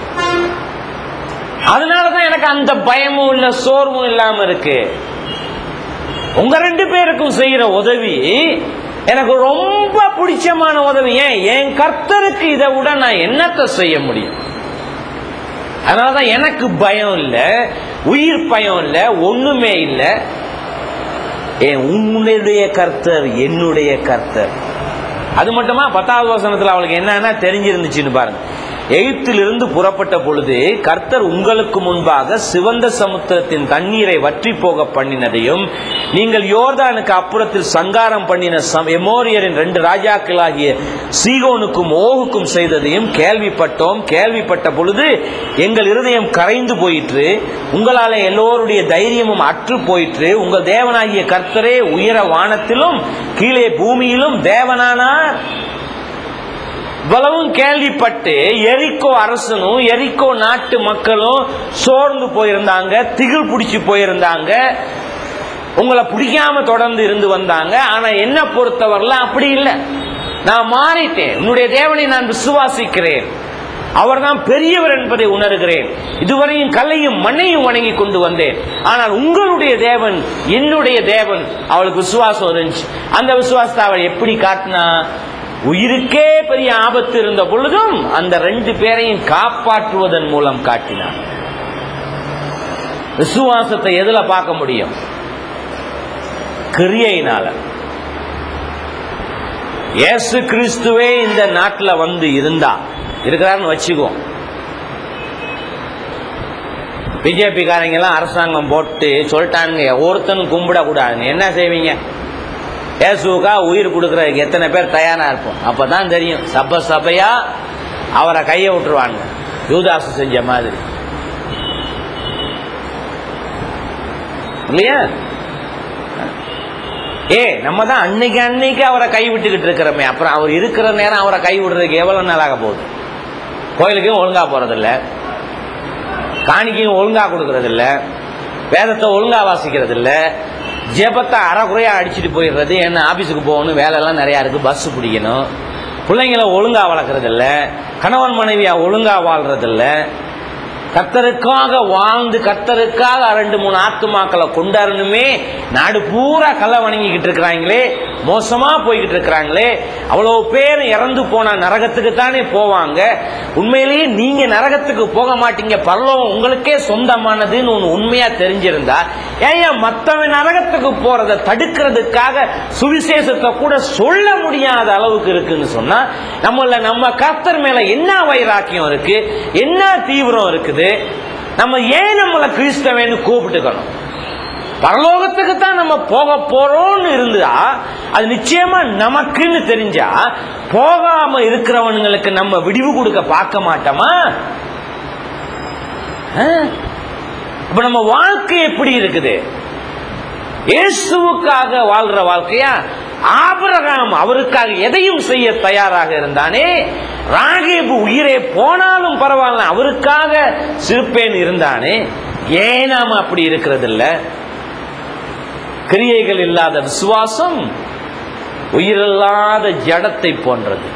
அதனாலதான் எனக்கு அந்த பயமும் இல்ல சோர்வும் இல்லாம இருக்கு உங்க ரெண்டு பேருக்கும் செய்யற உதவி எனக்கு ரொம்ப பிடிச்சமான உதவி ஏன் என் கர்த்தருக்கு இதை விட நான் என்னத்தை செய்ய முடியும் அதனாலதான் எனக்கு பயம் இல்லை உயிர் பயம் இல்லை ஒண்ணுமே இல்லை ஏன் உன்னுடைய கர்த்தர் என்னுடைய கர்த்தர் அது மட்டுமா பத்தாவது வசனத்துல அவளுக்கு என்னன்னா தெரிஞ்சிருந்துச்சுன்னு பாருங்க எகிப்திலிருந்து புறப்பட்ட பொழுது கர்த்தர் உங்களுக்கு முன்பாக சிவந்த சமுத்திரத்தின் தண்ணீரை வற்றி போக பண்ணினதையும் நீங்கள் யோர்தானுக்கு அப்புறத்தில் சங்காரம் பண்ணின சம்- எமோரியரின் ரெண்டு ராஜாக்களாகிய சீகோனுக்கும் ஓகுக்கும் செய்ததையும் கேள்விப்பட்டோம் கேள்விப்பட்ட பொழுது எங்கள் இருதயம் கரைந்து போயிற்று உங்களால எல்லோருடைய தைரியமும் அற்று போயிற்று உங்கள் தேவனாகிய கர்த்தரே உயர வானத்திலும் கீழே பூமியிலும் தேவனானார் இவ்வளவும் கேள்விப்பட்டு எரிக்கோ அரசனும் எரிக்கோ நாட்டு மக்களும் சோர்ந்து போயிருந்தாங்க திகில் பிடிச்சு போயிருந்தாங்க உங்களை பிடிக்காம தொடர்ந்து இருந்து வந்தாங்க ஆனா என்ன பொறுத்தவரையில அப்படி இல்லை நான் மாறிட்டேன் உன்னுடைய தேவனை நான் விசுவாசிக்கிறேன் அவர்தான் பெரியவர் என்பதை உணர்கிறேன் இதுவரையும் கல்லையும் மண்ணையும் வணங்கி கொண்டு வந்தேன் ஆனால் உங்களுடைய தேவன் என்னுடைய தேவன் அவளுக்கு விசுவாசம் இருந்துச்சு அந்த விசுவாசத்தை அவள் எப்படி காட்டினா உயிருக்கே பெரிய ஆபத்து இருந்த பொழுதும் அந்த ரெண்டு பேரையும் காப்பாற்றுவதன் மூலம் காட்டினார் விசுவாசத்தை எதுல பார்க்க முடியும் கிரியையினால இயேசு கிறிஸ்துவே இந்த நாட்டில் வந்து இருந்தா இருக்கிறாருன்னு வச்சுக்குவோம் பிஜேபி காரங்கெல்லாம் அரசாங்கம் போட்டு சொல்லிட்டானுங்க ஒருத்தனும் கும்பிடக்கூடாதுங்க என்ன செய்வீங்க இயேசுக்கா உயிர் கொடுக்கறதுக்கு எத்தனை பேர் தயாரா இருப்போம் அப்பதான் தெரியும் சபை சபையா அவரை கையை விட்டுருவாங்க யூதாசு செஞ்ச மாதிரி இல்லையா ஏ நம்ம தான் அன்னைக்கு அன்னைக்கு அவரை கை விட்டுக்கிட்டு இருக்கிறோமே அப்புறம் அவர் இருக்கிற நேரம் அவரை கை விடுறதுக்கு எவ்வளவு நாளாக போகுது கோயிலுக்கும் ஒழுங்கா போறதில்ல காணிக்கையும் ஒழுங்கா கொடுக்கறதில்ல வேதத்தை ஒழுங்கா வாசிக்கிறது இல்ல ஜெபத்தை அறகுறையா அடிச்சுட்டு போயிடுறது என்ன ஆபீஸுக்கு போகணும் வேலையெல்லாம் நிறையா இருக்கு பஸ் பிடிக்கணும் பிள்ளைங்கள ஒழுங்கா வளர்க்கறது இல்ல கணவன் மனைவியா ஒழுங்கா வாழ்றது இல்ல கத்தருக்காக வாழ்ந்து கத்தருக்காக ரெண்டு மூணு ஆத்துமாக்களை கொண்டாடணுமே நாடு பூரா கல்லை வணங்கிக்கிட்டு இருக்கிறாங்களே மோசமா போய்கிட்டு இருக்கிறாங்களே அவ்வளவு பேர் இறந்து போனா நரகத்துக்கு தானே போவாங்க உண்மையிலேயே நீங்க நரகத்துக்கு போக மாட்டீங்க பரலோகம் உங்களுக்கே சொந்தமானதுன்னு ஒன்று உண்மையா தெரிஞ்சிருந்தா ஏன் மற்றவன் நரகத்துக்கு போறதை தடுக்கிறதுக்காக சுவிசேஷத்தை கூட சொல்ல முடியாத அளவுக்கு இருக்குன்னு சொன்னா நம்மள நம்ம கர்த்தர் மேல என்ன வைராக்கியம் இருக்கு என்ன தீவிரம் இருக்குது நம்ம ஏன் நம்மளை கிறிஸ்தவன்னு கூப்பிட்டுக்கணும் பரலோகத்துக்கு தான் நம்ம போக போறோம்னு இருந்தா அது நிச்சயமா நமக்குன்னு தெரிஞ்சா போகாம இருக்கிறவனுங்களுக்கு நம்ம விடிவு கொடுக்க பார்க்க மாட்டோமா ஆ? அப்ப நம்ம வாழ்க்கை எப்படி இருக்குது இயேசுவுக்காக வாழ்ற வாழ்க்கையா ஆபிரகாம் அவருக்காக எதையும் செய்ய தயாராக இருந்தானே ராகேபு உயிரே போனாலும் பரவாயில்ல அவருக்காக சிறுப்பேன் இருந்தானே ஏன் நாம அப்படி இருக்கிறது இல்ல கிரியைகள் இல்லாத விசுவாசம் உயிரில்லாத ஜடத்தை போன்றது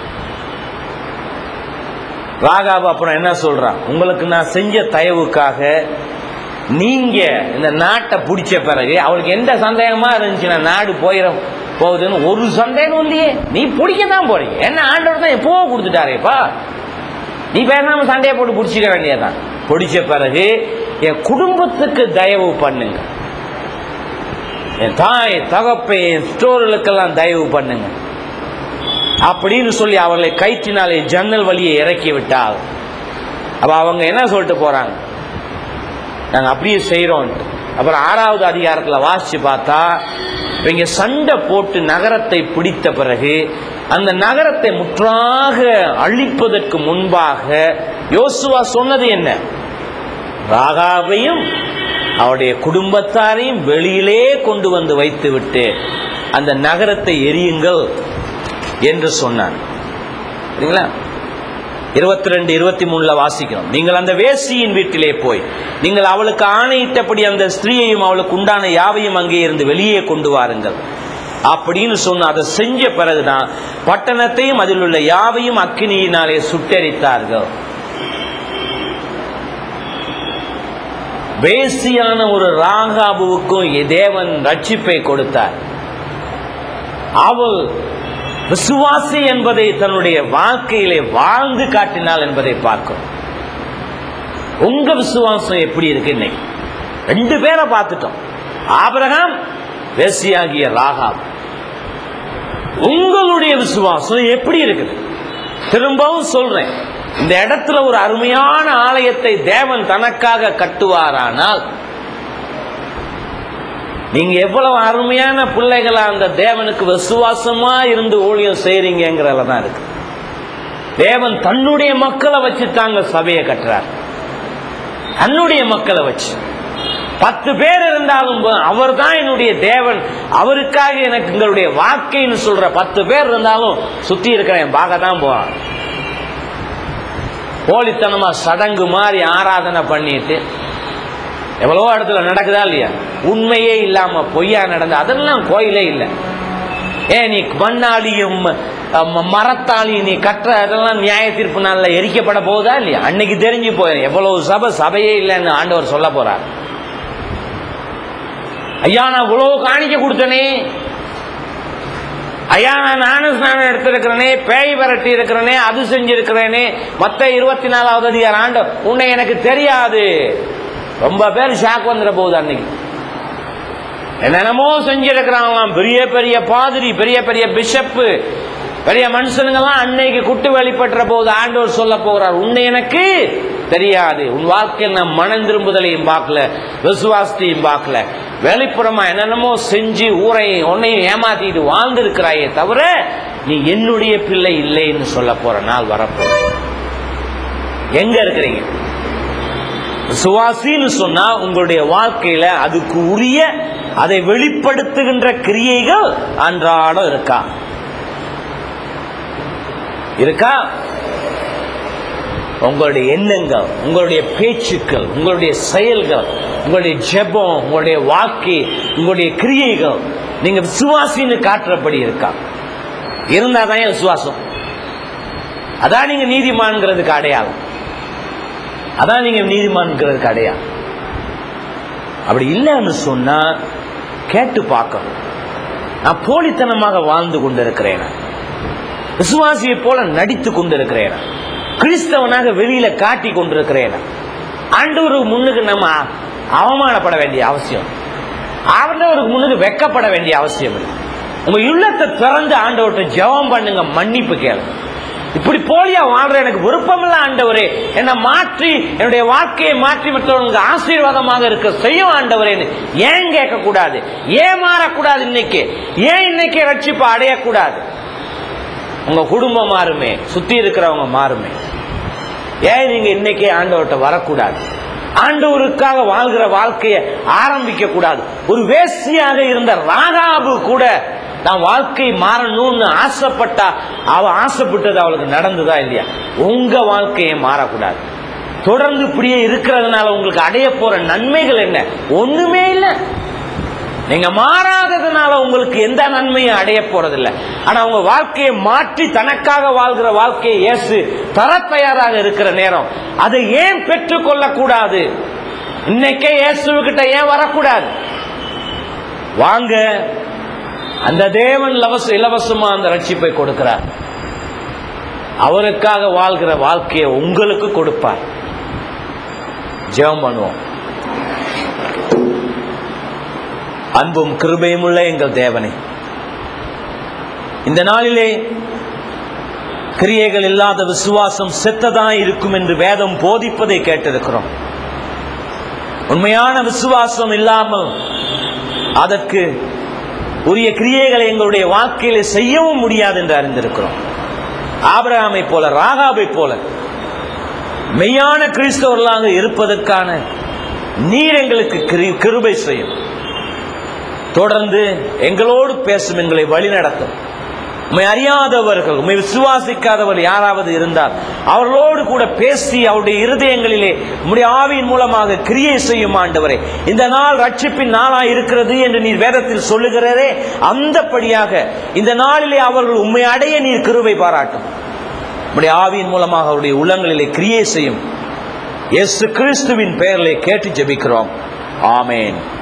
ராகாபு அப்புறம் என்ன சொல்றான் உங்களுக்கு நான் செஞ்ச தயவுக்காக நீங்க இந்த நாட்டை பிடிச்ச பிறகு அவளுக்கு எந்த சந்தேகமா இருந்துச்சுன்னா நாடு போயிட போகுதுன்னு ஒரு சந்தேகம் இல்லையே நீ பிடிக்க தான் போறீங்க என்ன ஆண்டவர் தான் எப்போ கொடுத்துட்டாரேப்பா நீ பேசாம சண்டையை போட்டு பிடிச்சிக்க வேண்டியதான் பிடிச்ச பிறகு என் குடும்பத்துக்கு தயவு பண்ணுங்க என் தாய் தகப்பை என் ஸ்டோர்களுக்கெல்லாம் தயவு பண்ணுங்க அப்படின்னு சொல்லி அவர்களை கயிற்றினாலே ஜன்னல் வழியை இறக்கி விட்டால் அப்ப அவங்க என்ன சொல்லிட்டு போறாங்க நாங்க அப்படியே செய்யறோம்ட்டு அப்புறம் ஆறாவது அதிகாரத்துல வாசிச்சு பார்த்தா இவங்க சண்டை போட்டு நகரத்தை பிடித்த பிறகு அந்த நகரத்தை முற்றாக அழிப்பதற்கு முன்பாக யோசுவா சொன்னது என்ன ராகாவையும் அவருடைய குடும்பத்தாரையும் வெளியிலே கொண்டு வந்து வைத்துவிட்டு அந்த நகரத்தை எரியுங்கள் என்று சொன்னார் சரிங்களா இருபத்தி ரெண்டு இருபத்தி மூணுல வாசிக்கிறோம் நீங்கள் அந்த வேசியின் வீட்டிலே போய் நீங்கள் அவளுக்கு ஆணையிட்டபடி அந்த ஸ்திரீயையும் அவளுக்கு உண்டான யாவையும் அங்கே இருந்து வெளியே கொண்டு வாருங்கள் அப்படின்னு சொன்ன அதை செஞ்ச பிறகுதான் பட்டணத்தையும் அதில் உள்ள யாவையும் அக்கினியினாலே சுட்டெரித்தார்கள் வேசியான ஒரு ராகாபுவுக்கும் தேவன் ரட்சிப்பை கொடுத்தார் அவள் விசுவாசி என்பதை தன்னுடைய வாழ்க்கையிலே வாழ்ந்து காட்டினாள் என்பதை பார்க்கிறோம் உங்க விசுவாசம் எப்படி இருக்கு இன்னைக்கு ரெண்டு பேரை பார்த்துட்டோம் ஆபிரகாம் வேசியாகிய ராகாப் உங்களுடைய விசுவாசம் எப்படி இருக்குது திரும்பவும் சொல்றேன் இந்த இடத்துல ஒரு அருமையான ஆலயத்தை தேவன் தனக்காக கட்டுவாரானால் நீங்க எவ்வளவு அருமையான பிள்ளைகளா அந்த தேவனுக்கு விசுவாசமா இருந்து ஊழியம் செய்றீங்கிறதுல தான் இருக்கு தேவன் தன்னுடைய மக்களை வச்சு தாங்க சபையை கட்டுறார் தன்னுடைய மக்களை வச்சு பத்து பேர் இருந்தாலும் அவர் தான் என்னுடைய தேவன் அவருக்காக எனக்கு எங்களுடைய வாழ்க்கைன்னு சொல்ற பத்து பேர் இருந்தாலும் சுத்தி இருக்கிறேன் பார்க்க தான் போறான் போலித்தனமா சடங்கு மாதிரி ஆராதனை பண்ணிட்டு எவ்வளவோ இடத்துல நடக்குதா இல்லையா உண்மையே இல்லாம பொய்யா நடந்த அதெல்லாம் கோயிலே இல்லை ஏ நீ மண்ணாலியும் ம- மரத்தாலையும் நீ கட்டுற அதெல்லாம் நியாய தீர்ப்பு நாளில் எரிக்கப்பட போகுதா இல்லையா அன்னைக்கு தெரிஞ்சு போயிடும் எவ்வளவு சபை சபையே இல்லைன்னு ஆண்டவர் சொல்ல போறார் ஐயா நான் இவ்வளவு காணிக்க கொடுத்தனே ஐயா நான் ஞான ஸ்நானம் எடுத்திருக்கிறேனே பேய் விரட்டி இருக்கிறேனே அது செஞ்சிருக்கிறேனே மத்த இருபத்தி நாலாவது அதிகார ஆண்டு உன்னை எனக்கு தெரியாது ரொம்ப பேர் ஷாக் வந்துட போகுது அன்னைக்கு என்னென்னமோ செஞ்சிருக்கிறாங்களாம் பெரிய பெரிய பாதிரி பெரிய பெரிய பிஷப்பு பெரிய மனுஷனுங்கெல்லாம் அன்னைக்கு குட்டு வெளிப்பட்டுற போது ஆண்டவர் சொல்ல போகிறார் உன்னை எனக்கு தெரியாது உன் வாழ்க்கையில் நான் மனம் திரும்புதலையும் பார்க்கல விசுவாசத்தையும் பார்க்கல வெளிப்புறமா என்னென்னமோ செஞ்சு ஊரை உன்னையும் ஏமாத்திட்டு வாழ்ந்திருக்கிறாயே தவிர நீ என்னுடைய பிள்ளை இல்லைன்னு சொல்ல போற நாள் வரப்போகுது எங்க இருக்கிறீங்க விசுவாசின்னு சொன்னா உங்களுடைய வாழ்க்கையில அதுக்கு உரிய அதை வெளிப்படுத்துகின்ற கிரியைகள் அன்றாடம் இருக்கா இருக்கா உங்களுடைய எண்ணங்கள் உங்களுடைய பேச்சுக்கள் உங்களுடைய செயல்கள் உங்களுடைய ஜெபம் உங்களுடைய வாக்கு உங்களுடைய கிரியைகள் நீங்க விசுவாசின்னு காட்டுறபடி இருக்கா இருந்தா தான் விசுவாசம் அதான் நீங்க நீதிமான்கிறதுக்கு அடையாளம் அதான் நீங்க நீதிமான்கிறதுக்கு அடையாளம் அப்படி இல்லைன்னு சொன்னா கேட்டு பார்க்கணும் நான் போலித்தனமாக வாழ்ந்து கொண்டிருக்கிறேன் விசுவாசியை போல நடித்து கொண்டிருக்கிறேன் கிறிஸ்தவனாக வெளியில காட்டி கொண்டிருக்கிறேன் ஆண்டவருக்கு முன்னுக்கு நம்ம அவமானப்பட வேண்டிய அவசியம் ஆண்டவருக்கு முன்னுக்கு வெக்கப்பட வேண்டிய அவசியம் இல்லை உங்க உள்ளத்தை திறந்து ஆண்டவர்கிட்ட ஜெபம் பண்ணுங்க மன்னிப்பு கேளுங்க இப்படி போலியா வாழ்ற எனக்கு விருப்பமில்ல ஆண்டவரே என்னை மாற்றி என்னுடைய வாழ்க்கையை மாற்றி மற்றவங்க ஆசீர்வாதமாக இருக்க செய்யும் ஆண்டவரேன்னு ஏன் கேட்க கூடாது ஏன் மாறக்கூடாது இன்னைக்கு ஏன் இன்னைக்கு ரட்சிப்பு அடையக்கூடாது உங்க குடும்பம் மாறுமே சுத்தி இருக்கிறவங்க மாறுமே ஏன் நீங்க இன்னைக்கே ஆண்டவர்கிட்ட வரக்கூடாது ஆண்டவருக்காக வாழ்கிற வாழ்க்கையை ஆரம்பிக்க கூடாது ஒரு வேசியாக இருந்த ராகாபு கூட நான் வாழ்க்கை மாறணும்னு ஆசைப்பட்டா அவ ஆசைப்பட்டது அவளுக்கு நடந்ததா இல்லையா உங்க வாழ்க்கையை மாறக்கூடாது தொடர்ந்து இப்படியே இருக்கிறதுனால உங்களுக்கு அடைய போற நன்மைகள் என்ன ஒண்ணுமே இல்லை நீங்க மாறாததுனால உங்களுக்கு எந்த நன்மையும் அடைய போறதில்ல ஆனா உங்க வாழ்க்கையை மாற்றி தனக்காக வாழ்கிற வாழ்க்கையை இயேசு தர தயாராக இருக்கிற நேரம் அதை ஏன் பெற்றுக்கொள்ள கூடாது இன்னைக்கே இயேசுகிட்ட ஏன் வரக்கூடாது வாங்க அந்த தேவன் லவச இலவசமா அந்த ரட்சிப்பை கொடுக்கிறார் அவருக்காக வாழ்கிற வாழ்க்கையை உங்களுக்கு கொடுப்பார் ஜெபம் பண்ணுவோம் அன்பும் கிருபையும் உள்ள எங்கள் தேவனே இந்த நாளிலே கிரியைகள் இல்லாத விசுவாசம் செத்ததான் இருக்கும் என்று வேதம் போதிப்பதை கேட்டிருக்கிறோம் உண்மையான விசுவாசம் இல்லாமல் அதற்கு உரிய கிரியைகளை எங்களுடைய வாழ்க்கையில செய்யவும் முடியாது என்று அறிந்திருக்கிறோம் ஆபிரகாமை போல ராகாபை போல மெய்யான கிறிஸ்தவர்களாக இருப்பதற்கான நீர் எங்களுக்கு கிரு- கிருபை செய்யும் தொடர்ந்து எங்களோடு பேசும் எங்களை வழிநடத்தும் உண்மை அறியாதவர்கள் உண்மை விசுவாசிக்காதவர் யாராவது இருந்தால் அவர்களோடு கூட பேசி அவருடைய இருதயங்களிலே உம்முடைய ஆவியின் மூலமாக கிரியை செய்யும் ஆண்டவரே இந்த நாள் ரட்சிப்பின் நாளாய் இருக்கிறது என்று நீர் வேதத்தில் சொல்லுகிறதே அந்தபடியாக இந்த நாளிலே அவர்கள் உண்மை அடைய நீர் கிருபை பாராட்டும் உம்முடைய ஆவியின் மூலமாக அவருடைய உள்ளங்களிலே கிரியை செய்யும் இயேசு கிறிஸ்துவின் பெயரிலே கேட்டு ஜெபிக்கிறோம் ஆமென்